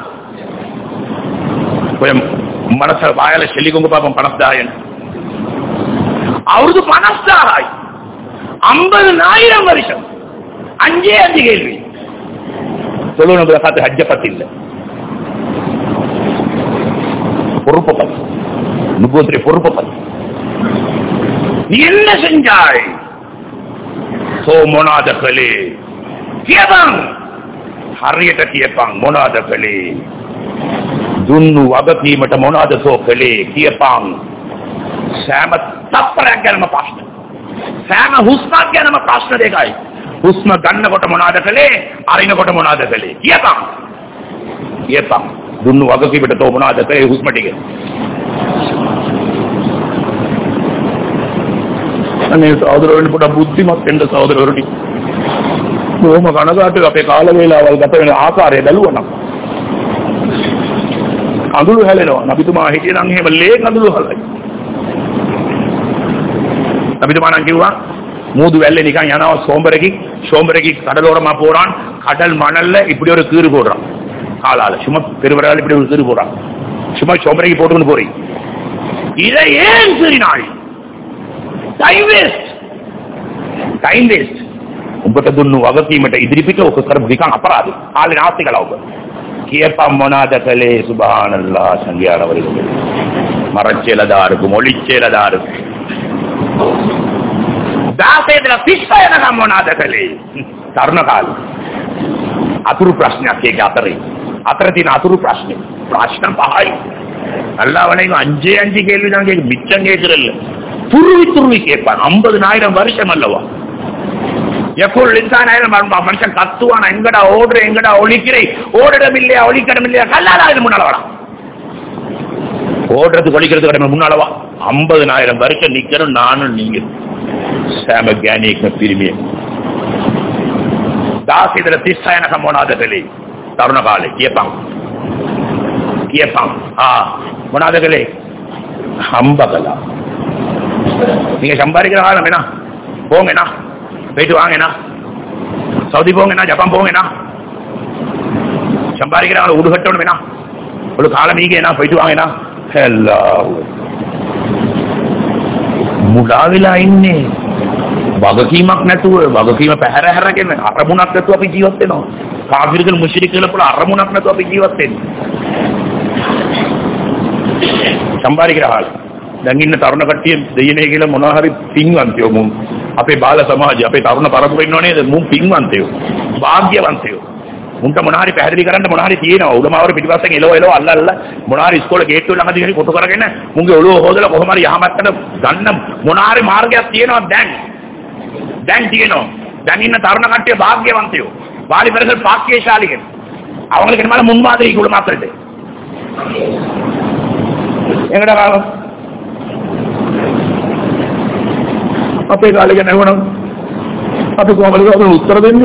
ඔය මනස වායල ශෙලිකුංග පාපම් පනස්දායන අවුරුදු පනස්දාහයි අම්බது நாயிரம் வருஷம் அஞ்சே அஞ்சு கேள்வி சொல்லுவோம் பார்த்து ஹஜ்ஜ பத்தி இல்ல பொறுப்பை பத்தி நுபுவத்திலே பொறுப்பை பத்தி நீ என்ன செஞ்சாய் சோ මොනාද කළේ කියපන් හරියට කියපන් මොනාද කළේ දුන්නු වගකීමට මොනාද සෝ කළේ කියපන් සෑම තප්පරයක් ගැනම ප්‍රශ්න සෑම හුස්මක් ගැනම ප්‍රශ්න දෙකයි හුස්ම ගන්නකොට මොනාද කළේ අරිනකොට මොනාද කළේ කියපන් කියපන් දුන්නු වගකීමට තෝ මොනාද කළේ හුස්ම ටික අනේ සහෝදරවරුනි පොඩ බුද්ධිමත් වෙන්න සහෝදරවරුනි බොහොම කනගාටුයි අපේ කාල වේලාවල් ගත වෙන ආකාරය බැලුවනම් කඳුළු හැලෙනවා නබිතුමා හිටියනම් එහෙම ලේ කඳුළු හලයි நபிதுமா நான் கிவா மூது வெள்ளை நிக்கான் ஏன்னா சோம்பரைக்கு சோம்பரைக்கு கடலோரமா போறான் கடல் மணல்ல இப்படி ஒரு கீறு போடுறான் காலால சும்மா பெருவரால் இப்படி ஒரு கீறு போடுறான் சும்மா சோம்பரைக்கு போட்டுன்னு போறீங்க இதை ஏன் சீறினாள் ටයිම් වේස්ට් ටයිම් වේස්ට් උඹට දුන්නු වගකීමට ඉදිරිපිට ඔක කරපු නිකන් අපරාධයි කාලේ නාස්ති කළා ඔබ කියපම් මොනවාද කළේ සුබහානල්ලා සංඝයානවරුනි මරච්චේලදාරුකු මොලිච්චේලදාරුකු දාසේදලා පිස්ස යනකම් මොනවාද කළේ තරුණ කාලේ අතුරු ප්‍රශ්නයක් ඒක අතරේ අතර තියෙන අතුරු ප්‍රශ්නේ ප්‍රශ්න පහයි அல்லாவனையும் அஞ்சே அஞ்சு கேள்விதான் கேட்க மிச்சம் கேட்கிறல்ல துருவி துருவி கேட்பான் ஐம்பதுனாயிரம் வருஷம் அல்லவா எப்பொழுது இன்சானாயிரம் மனுஷன் கத்துவான் எங்கடா ஓடுற எங்கடா ஒழிக்கிறே ஓடிடம் இல்லையா ஒழிக்கடம் இல்லையா கல்லாதாயிரம் முன்னால வரலாம் ஓடுறது ஒழிக்கிறது கடமை முன்னாலவா ஐம்பதுனாயிரம் வருஷம் நிக்கணும் நானும் நீங்க சாம ஞானிக்கு பிரிமிய දාසිදල තිස්සයනක මොනාද කළේ තරුණ කාලේ කියපන් කියපන් ආ මොනාද කළේ හම්බ කළා நீங்க சம்பாதிக்கிற காலம் என்ன போங்கண்ணா போயிட்டு வாங்கண்ணா சவுதி போங்கண்ணா ஜப்பான் போங்கண்ணா சம்பாதிக்கிற காலம் உடுகட்டணும் வேணா ஒரு காலம் நீங்க போயிட்டு வாங்கண்ணா எல்லாம் මුලාවෙලා ඉන්නේ වගකීමක් නැතුව වගකීම පැහැර හැරගෙන අරමුණක් නැතුව අපි ජීවත් වෙනවා කාෆිර්ගල් මුෂ්රිකල පොළ අරමුණක් නැතුව අපි ජීවත් වෙන්නේ සම්බාරික රහල් දැන් ඉන්න තරුණ කට්ටිය දෙයනේ කියලා මොනවා හරි පින්වන්තයෝ මුන් අපේ බාල සමාජය අපේ තරුණ පරපුර ඉන්නව නේද මුන් පින්වන්තයෝ වාග්යවන්තයෝ මුන්ට මොනාරි පැහැදිලි කරන්න මොනාරි තියෙනවා උඩමාවර පිටිපස්සෙන් එලව එලව අල්ල අල්ල මොනාරි ඉස්කෝලේ ගේට්ටුව ළඟදී හරි ෆොටෝ කරගෙන මුන්ගේ ඔළුව හොදලා කොහොම හරි යහමත්තට ගන්න මොනාරි මාර්ගයක් තියෙනවා දැන් දැන් තියෙනවා දැන් ඉන්න තරුණ කට්ටිය වාග්යවන්තයෝ வாலிபர்கள் பாக்கியசாலிகள் அவங்களுக்கு என்ன முன்மாதிரி குழுமாக்கள் எங்கட காலம் අපේ කාලේ ගැන වුණා අපි කොහමද අපේ උත්තර දෙන්නේ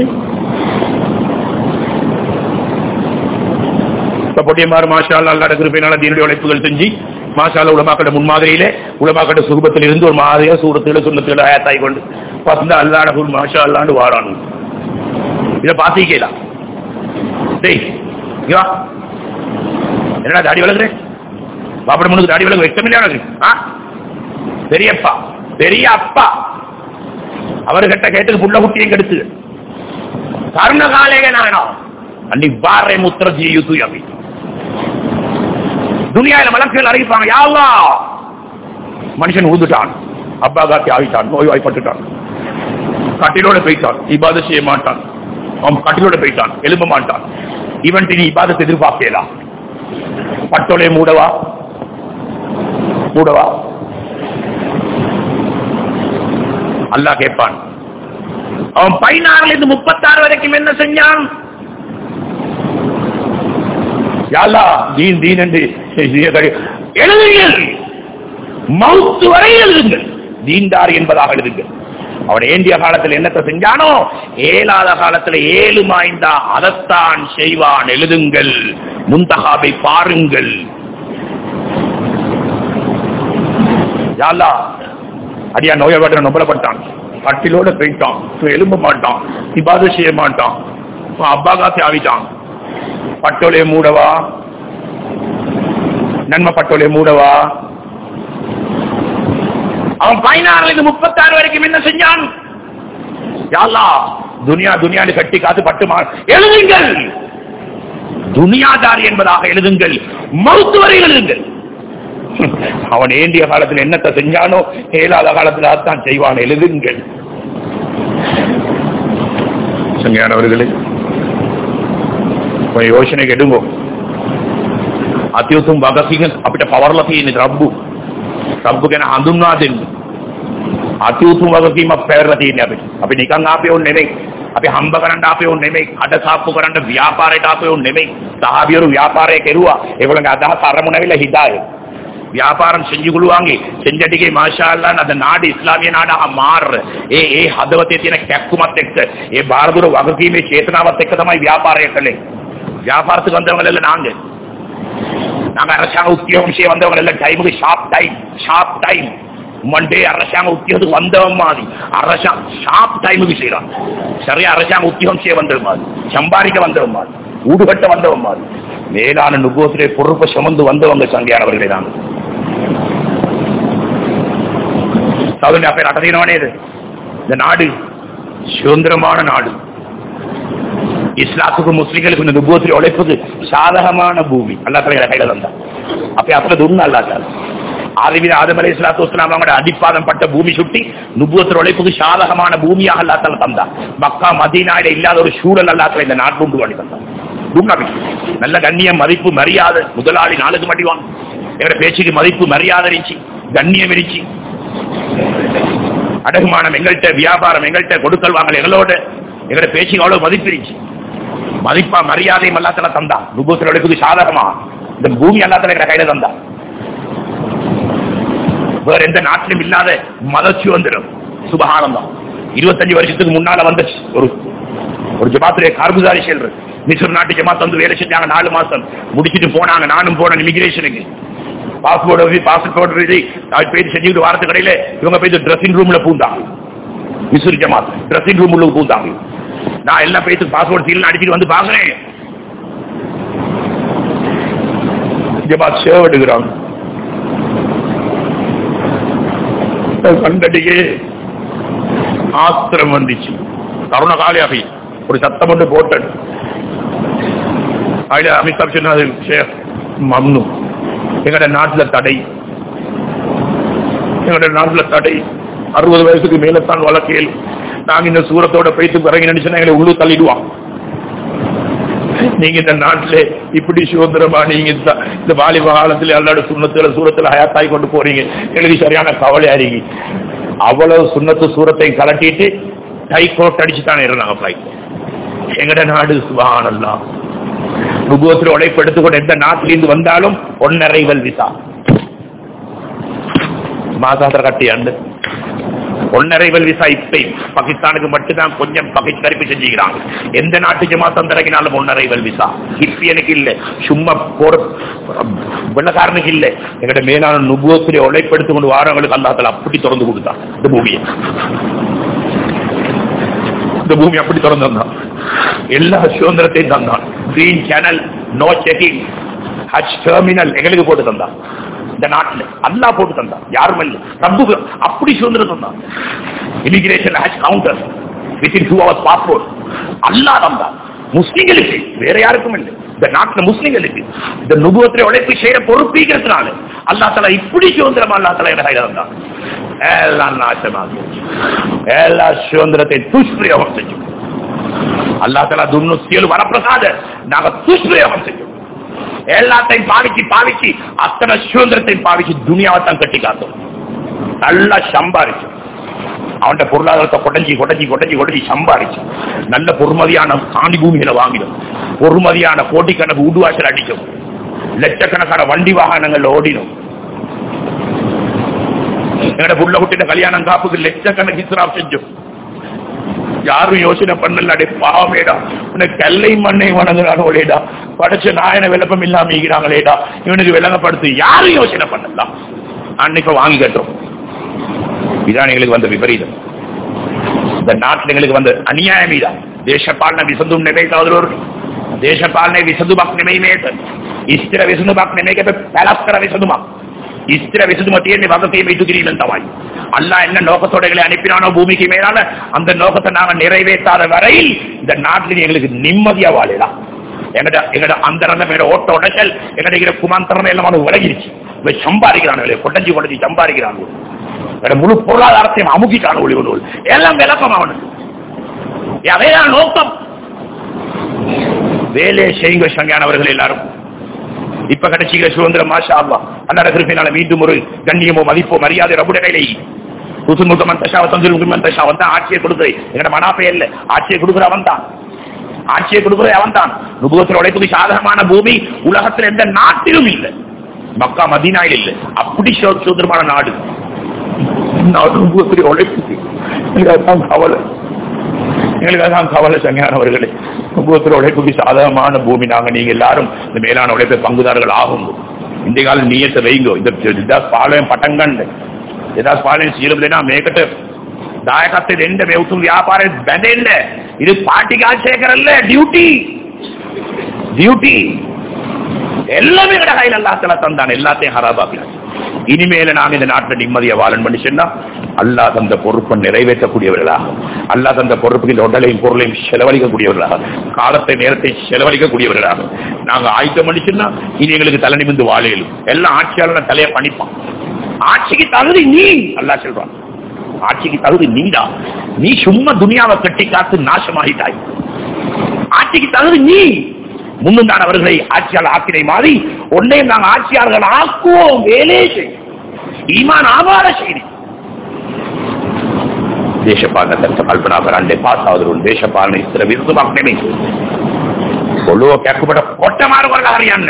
பொட்டியமாறு மாஷால் அல்லாட கிருப்பையினால தீனுடைய உழைப்புகள் செஞ்சு மாஷால உலமாக்கட முன்மாதிரியிலே உலமாக்கட சுகுபத்தில் இருந்து ஒரு மாதிரியா சூரத்துல சுண்ணத்துல ஆயத்தாய் கொண்டு பசந்த அல்லாட குரு மாஷா அல்லாண்டு வாரானு இதை பாத்திக்கலாம் டேய் இங்க வா. என்னடா தாடி வளர்க்குறேன் பாப்பட முன்னுக்கு தாடி வளர்க்க வெட்கம் இல்லையா உனக்கு? ஆ பெரியப்பா பெரிய அப்பா அவர்கிட்ட கேட்டு புள்ள குட்டியும் கெடுத்து கருண காலேக நானா அன்னி பாறை முத்திர ஜீயுத்து அபி துனியாவில மலக்குகள் அறிவிப்பாங்க யா அல்லாஹ் மனுஷன் ஊந்துட்டான் அப்பா காத்தி ஆகிட்டான் நோய்வாய்ப்பட்டுட்டான் கட்டிலோட போயிட்டான் இபாத செய்ய மாட்டான் அவன் கட்டிலோட போயிட்டான் எழும்ப மாட்டான் இவன் நீ இபாதத்தை எதிர்பார்க்கலாம் பட்டோலே மூடவா மூடவா அல்லாஹ் கேட்பான் அவன் பதினாறுல இருந்து முப்பத்தாறு வரைக்கும் என்ன செஞ்சான் யாழ்லா தீன் தீன் என்று எழுதுங்கள் மவுத்து வரை எழுதுங்கள் தீன்தார் என்பதாக எழுதுங்கள் அவன் ஏந்திய காலத்தில் என்னத்தை செஞ்சானோ ஏழாத காலத்தில் ஏழு மாய்ந்தா அதைத்தான் செய்வான் எழுதுங்கள் முந்தகாவை பாருங்கள் யாழ்லா அடியா நோயப்பட்ட நொம்பலப்பட்டான் கட்டிலோட போயிட்டான் எலும்ப மாட்டான் இபாத செய்ய மாட்டான் அப்பா காசி ஆவிட்டான் பட்டோலே மூடவா நன்மை பட்டோலே மூடவா அவன் பதினாறுல இருந்து முப்பத்தாறு வரைக்கும் என்ன செஞ்சான் யாழ்லா துனியா துனியான்னு கட்டி காத்து பட்டு மா எழுதுங்கள் துனியாதாரி என்பதாக எழுதுங்கள் மருத்துவ வரை எழுதுங்கள் அவன் ஏந்திய காலத்தில் என்னத்தை செஞ்சானோ ஏழாத காலத்தில் அதான் செய்வான் எழுதுங்கள் சங்கையானவர்களே કોઈ ಯೋಚನೆ ගෙඩුඟෝ අතිඋතුම් වගකීම අපිට පවර්ලා තියෙන රබ්බු රබ්බු ගැන හඳුන්වා දෙන්න අතිඋතුම් වගකීමක් පැවරලා තියෙන අපිට අපි නිකන් ආපේ උන් නෙමෙයි අපි හම්බ කරන්න ආපේ උන් නෙමෙයි අඩ සාප්පු කරන්න ව්‍යාපාරයට ආපේ උන් නෙමෙයි සහාබියරු ව්‍යාපාරය කෙරුවා ඒගොල්ලන්ගේ අදහස් අරමුණ ඇවිල්ලා හිතායේ வியாபாரம் செஞ்சு கொள்வாங்க செஞ்சடிக்கை மாஷா அல்லான்னு அந்த நாடு இஸ்லாமிய நாடாக மாறுற ඒ ඒ හදවතේ තියෙන කැක්කුමත් එක්ක ඒ බාරදුර වගකීමේ චේතනාවත් එක්ක තමයි ව්‍යාපාරය කළේ வியாபாரத்துக்கு வந்தவங்க எல்லாம் நாங்க நாங்க அரசாங்க உத்தியோகம் செய்ய வந்தவங்க எல்லாம் டைமுக்கு shop time shop time Monday அரசாங்க உத்தியோகத்துக்கு வந்தவன் மாதிரி அரசாங்க ஷாப் டைமுக்கு செய்யறான் சரியா அரசாங்க உத்தியோகம் செய்ய வந்தவன் மாதிரி சம்பாதிக்க வந்தவன் மாதிரி ஊடுகட்ட வந்தவன் மாதிரி மேலான நுகோத்திலே பொறுப்பை சுமந்து வந்தவங்க சங்கையானவர்களே நாங்க சௌதன்யா பேர் அடதினவனே இது இந்த நாடு சுதந்திரமான நாடு இஸ்லாத்துக்கு முஸ்லிம்களுக்கு இந்த நுபுவத்தில் உழைப்புக்கு சாதகமான பூமி அல்லா தலைவர் கையில தந்தா அப்ப அப்ப துண்ணு அல்லாட்டார் ஆதிவித ஆதம் அலி இஸ்லாத்து வஸ்லாம் அவங்களோட அடிப்பாதம் பட்ட பூமி சுட்டி நுபுவத்தில் உழைப்புக்கு சாதகமான பூமியாக அல்லா தலை தந்தா மக்கா மதீனாயில இல்லாத ஒரு சூழல் அல்லாத்துல இந்த நாட்டு உண்டு பண்ணி தந்தா துண்ணாபி நல்ல கண்ணியம் மதிப்பு மரியாதை முதலாளி நாளுக்கு மடிவான் எங்களோட பேச்சுக்கு மதிப்பு மரியாதை இருந்துச்சு கண்ணியம் இருந்துச்சு அடகுமானம் எங்கள்கிட்ட வியாபாரம் எங்கள்கிட்ட கொடுக்கல் வாங்கல் எங்களோட எங்களோட பேச்சுக்கு அவ்வளவு மதிப்பு இருந்துச்சு மதிப்பா மரியாதையும் அல்லாத்தல தந்தா நுபூத்துல எடுக்குது சாதகமா இந்த பூமி அல்லாத்தல எங்க கையில தந்தா வேற எந்த நாட்டிலும் இல்லாத மதச்சு வந்துடும் சுபகானந்தம் இருபத்தஞ்சு வருஷத்துக்கு முன்னால வந்துச்சு ஒரு ஒரு ஜமாத்துடைய கார்குசாரி செல்ற மிஸ்ர் நாட்டு ஜமாத் வந்து வேலை செஞ்சாங்க நாலு மாசம் முடிச்சிட்டு போனாங்க நானும் போனேன் இமிகிரேஷனுக்கு பாஸ்போர்ட் பாஸ்போர்ட் போய் செஞ்சுக்கிட்டு வாரத்து கடையில இவங்க போய் ட்ரெஸ்ஸிங் ரூம்ல பூந்தாங்க மிஸ்ர் ஜமாத் ட்ரெஸ்ஸிங் ரூம் உள்ள பூந்தாங்க நான் எல்லாம் பேசி பாஸ்போர்ட் சீல் அடிச்சுட்டு வந்து பாக்குறேன் ஜமாத் சேவ் எடுக்கிறாங்க கண்டடியே ஆத்திரம் வந்துச்சு கருண காலியாகி ஒரு சத்தம் ஒன்று போட்டது அதுல அமிதாப் சொன்னது ஷேக் மம்னு எங்கட நாட்டுல தடை எங்கட நாட்டுல தடை அறுபது வயசுக்கு மேலத்தான் வழக்கியல் நாங்க இந்த சூரத்தோட போயிட்டு பிறகு நினைச்சுன்னா எங்களை உள்ளு தள்ளிடுவான் நீங்க இந்த நாட்டிலே இப்படி சுதந்திரமா நீங்க இந்த- இந்த வாலிப காலத்துல அல்லாட சுண்ணத்துல சூரத்துல ஹயாத்தாய் கொண்டு போறீங்க எழுதி சரியான கவலை அறிங்க அவ்வளவு சுண்ணத்து சூரத்தை கலட்டிட்டு டை கோட் அடிச்சு தானே இருந்தாங்க பிளைட் எங்கட நாடு சுபானல்லாம் நுபுவத்தில் உழைப்பு எடுத்துக்கொண்டு எந்த நாட்டிலிருந்து வந்தாலும் ஒன்னரைவல் விசா மாசாத்திர கட்டியாண்டு ஒன்னரைவல் விசா இப்ப பாகிஸ்தானுக்கு மட்டும்தான் கொஞ்சம் பகிஷ்கரிப்பு செஞ்சுக்கிறாங்க எந்த நாட்டு ஜமாத்தம் திறக்கினாலும் ஒன்னரைவல் விசா இப்ப எனக்கு இல்ல சும்மா போற வெள்ளக்காரனுக்கு இல்ல எங்கட மேலான நுபுவத்திலே உழைப்படுத்தி கொண்டு வாரவங்களுக்கு அல்லாத்தல அப்படி திறந்து கொடுத்தான் இந்த பூமியை இந்த பூமி அப்படி திறந்து தந்தான் எல்லா சுதந்திரத்தையும் தந்தான் green channel no checking Hajj terminal எங்களுக்கு போட்டு தந்தான் இந்த நாட்டுல அல்லா போட்டு தந்தான் யாரும் இல்ல ரப்பு அப்படி சுதந்திரம் தந்தான் immigration Hajj counter within two hours passport அல்லா தந்தான் முஸ்லிம்களுக்கு வேற யாருக்கும் இல்லை இந்த நாட்டுல முஸ்லிம்களுக்கு இந்த நுபுவத்திலே உழைப்பு செய்யற பொறுப்பீங்கிறதுனால அல்லா தலா இப்படி சுதந்திரம் அல்லா தலா என்ன கையில தந்தான் எல்லாம் நாசமாக எல்லா சுதந்திரத்தை துஷ்பிரயோகம் செஞ்சோம் அல்லா தலா துன்னுசியல் வரப்பிரசாத நாங்க துஷ்பிரயோகம் செஞ்சோம் எல்லாத்தையும் பாவிச்சு பாவிச்சு அத்தனை சுதந்திரத்தையும் பாவிச்சு துனியாவை தான் கட்டி காத்தோம் நல்லா சம்பாரிச்சோம் அவன்கிட்ட பொருளாதாரத்தை கொடைஞ்சி கொடைஞ்சி கொடைஞ்சி கொடைஞ்சி சம்பாரிச்சு நல்ல பொறுமதியான காணி பூமியில வாங்கினோம் பொறுமதியான கோட்டிக்கணக்கு உடுவாசல் அடிச்சோம் லட்சக்கணக்கான வண்டி வாகனங்கள்ல ஓடினோம் எங்கட புள்ள குட்டின கல்யாணம் காப்புக்கு லட்சக்கணக்கு இஸ்ராப் செஞ்சோம் யாரும் யோசனை பண்ணல அடே பாவமேடா உனக்கு கல்லை மண்ணை வணங்குறானோடேடா படைச்ச நாயன விளப்பம் இல்லாம ஈகிறாங்களேடா இவனுக்கு விளங்கப்படுத்து யாரும் யோசனை பண்ணலாம் அன்னைக்கு வாங்கி கட்டுறோம் இதான் எங்களுக்கு வந்த விபரீதம் இந்த நாட்டில் எங்களுக்கு வந்த அநியாயம் இதான் ದೇಶಪಾಲನೆ ವಿಸಂದು ನೆಬೇಕಾದ್ರು ದೇಶಪಾಲನೆ ವಿಸದುಮಕ್ ನೆಮೈಮೇತ ಇಸ್ತಿರ ವಿಸದುಮಕ್ ನೆಮೆಗೆ ಪೆಲಸ್ಕರ ವಿಸದುಮಕ್ இஸ்திர விசுதுமத்தியை வகத்தையும் வைத்துக்கிறீர்கள் தவாய் அல்லா என்ன நோக்கத்தோட எங்களை அனுப்பினானோ பூமிக்கு மேலான அந்த நோக்கத்தை நாங்க நிறைவேற்றாத வரையில் இந்த நாட்டில் எங்களுக்கு நிம்மதியா வாழலாம் எங்கட எங்கட அந்த மேல ஓட்ட உடைச்சல் எங்கட குமாந்தரம் எல்லாம் விலகிருச்சு இவன் சம்பாதிக்கிறான் கொட்டஞ்சி கொட்டஞ்சி சம்பாதிக்கிறான் எங்கட முழு பொருளாதாரத்தையும் அமுக்கிட்டான் ஒளி ஒன்று எல்லாம் விளக்கம் அவனுக்கு அதைதான் நோக்கம் வேலை செய்யுங்க சங்கானவர்கள் எல்லாரும் இப்ப கிடைச்சிக்கிற சுதந்திரம் மாஷா அல்லா அல்லாட கிருப்பினால மீண்டும் ஒரு கண்ணியமோ மதிப்போ மரியாதை ரபுட கையிலே குசுமுகமன் தஷாவ தந்திருக்குமன் தஷா அவன் தான் ஆட்சியை கொடுக்குற எங்கட மனாப்பே இல்ல ஆட்சியை கொடுக்குற அவன் தான் ஆட்சியை கொடுக்குற அவன் தான் நுபுகத்தில் உழைப்புக்கு சாதகமான பூமி உலகத்தில் எந்த நாட்டிலும் இல்லை மக்கா மதீனாயில் இல்லை அப்படி சுதந்திரமான நாடு நுபுகத்தில் உழைப்புக்கு எங்களுக்கு கவலை எங்களுக்கு அதான் கவலை சங்கையானவர்களே நுபுகத்தில் உழைப்புக்கு சாதகமான பூமி நாங்க நீங்க எல்லாரும் இந்த மேலான உழைப்பை பங்குதாரர்கள் ஆகும் இந்த காலம் நீயத்தை வைங்கோ இந்த පාලයෙන් පටන් ගන්න. එදස් පාලයෙන් සියලුම දෙනා මේකට දායකත්වයෙන් දෙන්න මේ උතුම් ව්‍යාපාරයේ බැඳෙන්න. இது பார்ட்டி ஆட்சியே කරல்ல டியூட்டி டியூட்டி எல்லாமே கடை கையில் அல்லாத்தல தந்தான் எல்லாத்தையும் ஹராபாக்கினான் இனிமேல நாங்க இந்த நாட்டில் நிம்மதியை வாழன் பண்ணி சொன்னா அல்லா தந்த பொறுப்பை நிறைவேற்றக்கூடியவர்களாக அல்லா தந்த பொறுப்புக்கு இந்த உடலையும் பொருளையும் செலவழிக்கக்கூடியவர்களாக காலத்தை நேரத்தை செலவழிக்கக்கூடியவர்களாக நாங்க ஆயுத்தம் பண்ணிச்சுன்னா இனி எங்களுக்கு தலை நிமிந்து வாழையிலும் எல்லாம் ஆட்சியாளர் தலையை பணிப்பான் ஆட்சிக்கு தகுதி நீ அல்லா சொல்றான் ஆட்சிக்கு தகுதி நீடா நீ சும்மா துனியாவை கட்டி காத்து நாசமாகிட்டாய் ஆட்சிக்கு தகுதி நீ முன்னுந்தான் அவர்களை ஆட்சியாளர் ஆக்கினை மாறி ஒன்றையும் நாங்கள் ஆட்சியாளர்கள் ஆக்குவோம் வேலே செய் ஈமான் ஆவார செய்தி දේශපාලන තත්ත්ව කල්පනා කරන්න එපා සහෝදරුන් දේශපාලන ඉස්තර විරුද්ධමක් නෙමෙයි. ඔළුව කැක්කුමට කොට මාරු කරලා හරියන්නේ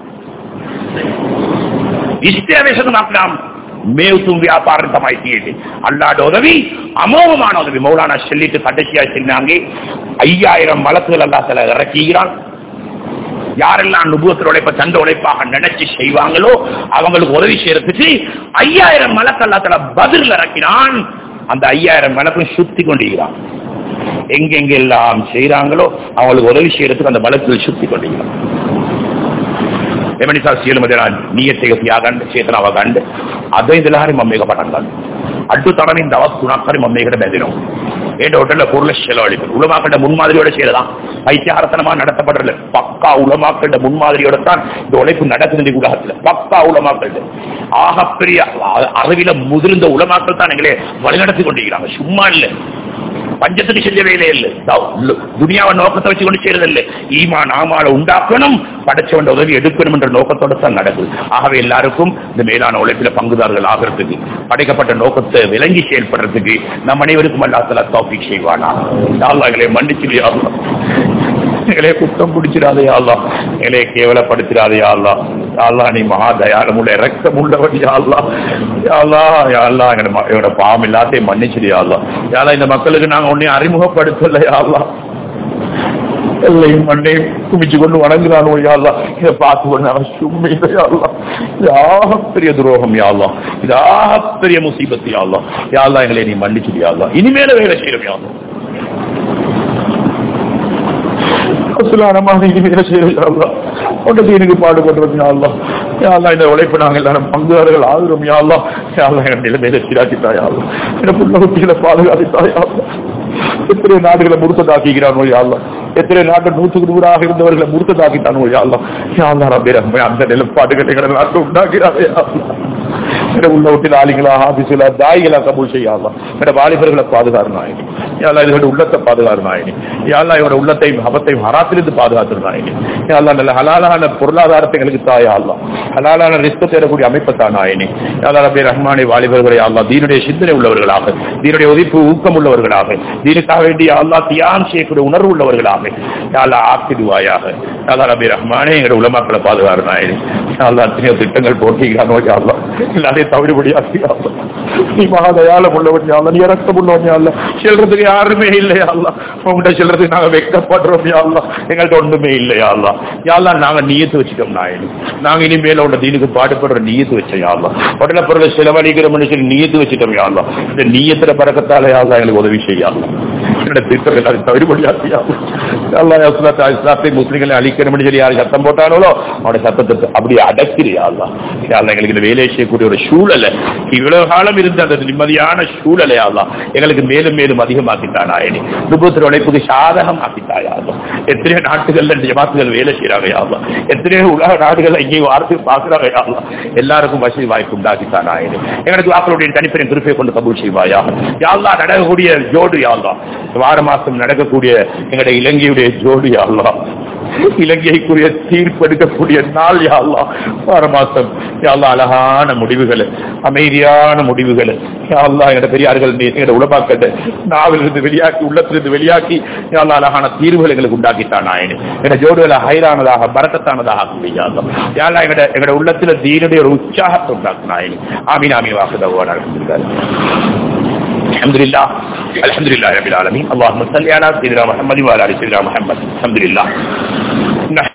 ඉස්තර විසඳුමක් නම් මේ උතුම් ව්‍යාපාරෙන් තමයි තියෙන්නේ. අල්ලාහට උදවි අමෝහமான உதவி மௌலானா சொல்லிட்டு கடைசியா சொன்னாங்க ஐயாயிரம் மலக்குகள் அல்லாஹ் தஆலா இறக்கிக்கிறான் யாரெல்லாம் நுபுவத்தில் உழைப்ப தந்த உழைப்பாக நினைச்சு செய்வாங்களோ அவங்களுக்கு உதவி செய்யறதுக்கு ஐயாயிரம் மலக்கல்லாத்துல பதில் இறக்கினான் அந்த ஐயாயிரம் மலக்கும் சுத்தி கொண்டிருக்கிறான் எங்கெங்கெல்லாம் செய்யறாங்களோ அவங்களுக்கு உதவி செய்யறதுக்கு அந்த மலக்குகள் சுத்தி கொண்டிருக்கிறான் එමනිසා සියලුම දෙනා නියත එක තියාගන්න චේතනාව ගන්න අද ඉඳලා හරි මම මේක පටන් ගන්නවා අඩු තරමින් දවස් 3ක් හරි මම මේකට බැඳෙනවා ඒ ஹோட்டல்ல பொருளை செலவழிப்பு உலமாக்கிட்ட முன்மாதிரியோட செய்யலாம் பைத்தியாரத்தனமா நடத்தப்படுறல பக்கா உலமாக்கிட்ட முன்மாதிரியோட தான் இந்த உழைப்பு நடக்குது இந்த உலகத்துல பக்கா உலமாக்கிட்ட ஆகப்பெரிய அறிவில முதிர்ந்த உலமாக்கள் தான் எங்களே வழிநடத்தி கொண்டிருக்கிறாங்க சும்மா இல்ல பஞ்சத்துக்கு செஞ்ச வேலையே இல்லை துனியாவை நோக்கத்தை வச்சு கொண்டு செய்யறது இல்லை ஈமான் ஆமால உண்டாக்கணும் படைச்சவன் உதவி எடுக்கணும் என்ற நோக்கத்தோட தான் நடக்குது ஆகவே எல்லாருக்கும் இந்த மேலான உழைப்பில பங்குதாரர்கள் ஆகிறதுக்கு படைக்கப்பட்ட நோக்கத்தை விளங்கி செயல்படுறதுக்கு நம் அனைவருக்கும் அல்லாத்தலா தௌஃபிக் செய்வானா யாழ்லா எங்களை மன்னிச்சிடியா எங்களை குற்றம் பிடிச்சிடாதே அல்லா எங்களை கேவலப்படுத்திடாதே அல்லா அல்லா நீ மகா தயாளமுள்ள இறக்கம் உள்ளவன் யாழ்லா யாழ்லா யாழ்லா எங்களோட பாவம் எல்லாத்தையும் மன்னிச்சிடியா அல்லா யாழா இந்த மக்களுக்கு நாங்க ஒன்னையும் அறிமுகப்படுத்தல யாழ்லா எல்லையும் மண்ணையும் குமிச்சு கொண்டு வணங்குறானோ யாழ்லா இதை பார்த்து கொண்டு அவன் சும்மை யாழ்லா இதாக பெரிய துரோகம் யாழ்லா இதாக பெரிய முசீபத்து யாழ்லா யாழ்லா எங்களை நீ மன்னிச்சிடியா அல்லா இனிமேல வேலை செய்யறோம் யாழ்லா அசுலானமாக இனிமேல செய்யறோம் உன்னை தீனுக்கு பாடுபடுறது யாழ்லா யாழ்லா இந்த உழைப்பு நாங்கள் எல்லாரும் பங்குதாரர்கள் ஆகிறோம் யாழ்லா யாழ்லா என் நிலைமையில சீராக்கிட்டா யாழ்லா என் புள்ள குட்டிகளை பாதுகாத்துட்டா யாழ்லா எத்தனை நாடுகளை முறுத்ததாக்கிறானோ யாழ்லா எத்தனை நாட்டு நூற்றுக்கு நூறாக இருந்தவர்களை முறுத்ததாக்கிட்டானோ யாழ்லா யாழ்லா ரபே ரஹ்மே அந்த நிலப்பாடுகளை எங்களை நாட்டு உண்டாக்கிறாரே யாழ்லா என்ற உள்ள வீட்டில் ஆளிகளா ஆபீஸ்களா தாய்களா கபூல் செய்யாதா என்ற வாலிபர்களை பாதுகாரு நாயனி யாழ்லா இதோட உள்ளத்தை பாதுகாரு நாயனி யாழ்லா இவரோட உள்ளத்தையும் அபத்தையும் ஹராத்திலிருந்து பாதுகாத்து நாயனி யாழ்லா நல்ல ஹலாலான பொருளாதாரத்தை எங்களுக்கு தாயா அல்லா ஹலாலான ரிஸ்க் தேடக்கூடிய அமைப்பை தான் நாயனி யாழ்லா ரபே ரஹ்மானி வாலிபர்களை அல்லா தீனுடைய சிந்தனை உள்ளவர்களாக தீனுடைய உதிப்பு ஊக்கம் உள்ளவர்களாக தீனுக்காக வேண்டிய அல்லா தியானம் செய்யக்கூடிய உணர்வு உள்ளவர்களாக யாழ்லா ஆக்கிடுவாயாக யாழ்லா ரபே ரஹ்மானே எங்களுடைய உலமாக்களை பாதுகாரு நாயனி யாழ்லா எத்தனையோ திட்டங்கள் போட்டிக்கிறானோ யாழ்லா எல்லாரையும் தவிடுபடியாக்கியா நீ மகாதயாலம் உள்ளவன் யாழ்லா நீ இறக்கம் உள்ளவன் யாழ்லா செல்றதுக்கு யாருமே இல்லையா அல்லா உங்கள்கிட்ட செல்றதுக்கு நாங்க வெக்கப்படுறோம் யாழ்லா எங்கள்கிட்ட ஒண்ணுமே இல்லையா அல்லா யாழ்லா நாங்க நீயத்து வச்சுட்டோம் நாயனி நாங்க இனிமேல உள்ள தீனுக்கு பாடுபடுற நீயத்து வச்சோம் யாழ்லா உடனே பொருளை செலவழிக்கிற மனுஷன் நீயத்து வச்சுட்டோம் யாழ்லா இந்த நீயத்துல பறக்கத்தால யாழ்லா எங்களுக்கு உதவி செய்யாதா என்னோட திட்டம் எல்லாரும் தவிடுபடியாக்கியா அல்லா யஸ்லத்தா இஸ்லாத்தை முஸ்லிம்களை அழிக்கணும்னு சொல்லி யார் சத்தம் போட்டாங்களோ அவனோட சத்தத்தை அப்படியே அடக்கிறியா அல்லா யாழ்லா எங்களுக்கு இந்த வேலையை செய்யக்கூடிய ஒரு சூழலை இவ்வளவு காலம் இருந்த அந்த நிம்மதியான சூழலை அல்லா எங்களுக்கு மேலும் மேலும் அதிகமாக்கித்தான் ஆயனி நுபுத்திர உழைப்புக்கு சாதகம் ஆக்கித்தாயாகும் எத்தனையோ நாட்டுகள்ல ஜமாத்துகள் வேலை செய்யறாங்க யாவா எத்தனையோ உலக நாடுகள்ல இங்கேயும் வார்த்தை பார்க்கிறாங்க யாவா எல்லாருக்கும் வசதி வாய்ப்பு உண்டாக்கித்தான் ஆயனி எங்களுக்கு வாக்களுடைய தனிப்பெரும் திருப்பை கொண்டு கபூல் செய்வாயா யாழ்லா நடக்கக்கூடிய ஜோடு யாழ்லா வார மாசம் நடக்கக்கூடிய எங்களுடைய இலங்கையுடைய ஜோடு யாழ்லா இலங்கைக்குரிய தீர்ப்பெடுக்கக்கூடிய நாள் யாழ்லா வார மாசம் யாழ்லா அழகான முடிவுகள் அமைதியான முடிவுகள் யாழ்லா எங்களோட பெரியார்கள் எங்களோட உலமாக்கத்தை நாவிலிருந்து வெளியாக்கி உள்ளத்திலிருந்து வெளியாக்கி யாழ்லா அழகான தீர்வுகள் எங்களுக்கு உண்டாக்கித்தான் நாயனு எங்களோட ஜோடுகளை ஹைரானதாக பரக்கத்தானதாக ஆக்குவியாகும் யாழ்லா எங்களோட எங்களோட உள்ளத்துல தீனுடைய ஒரு உற்சாகத்தை உண்டாக்கு நாயனி ஆமீன் ஆமீன் வாக்குதவான இருக்காரு الحمد لله الحمد لله رب العالمين اللهم صل على سيدنا محمد وعلى ال سيدنا محمد الحمد لله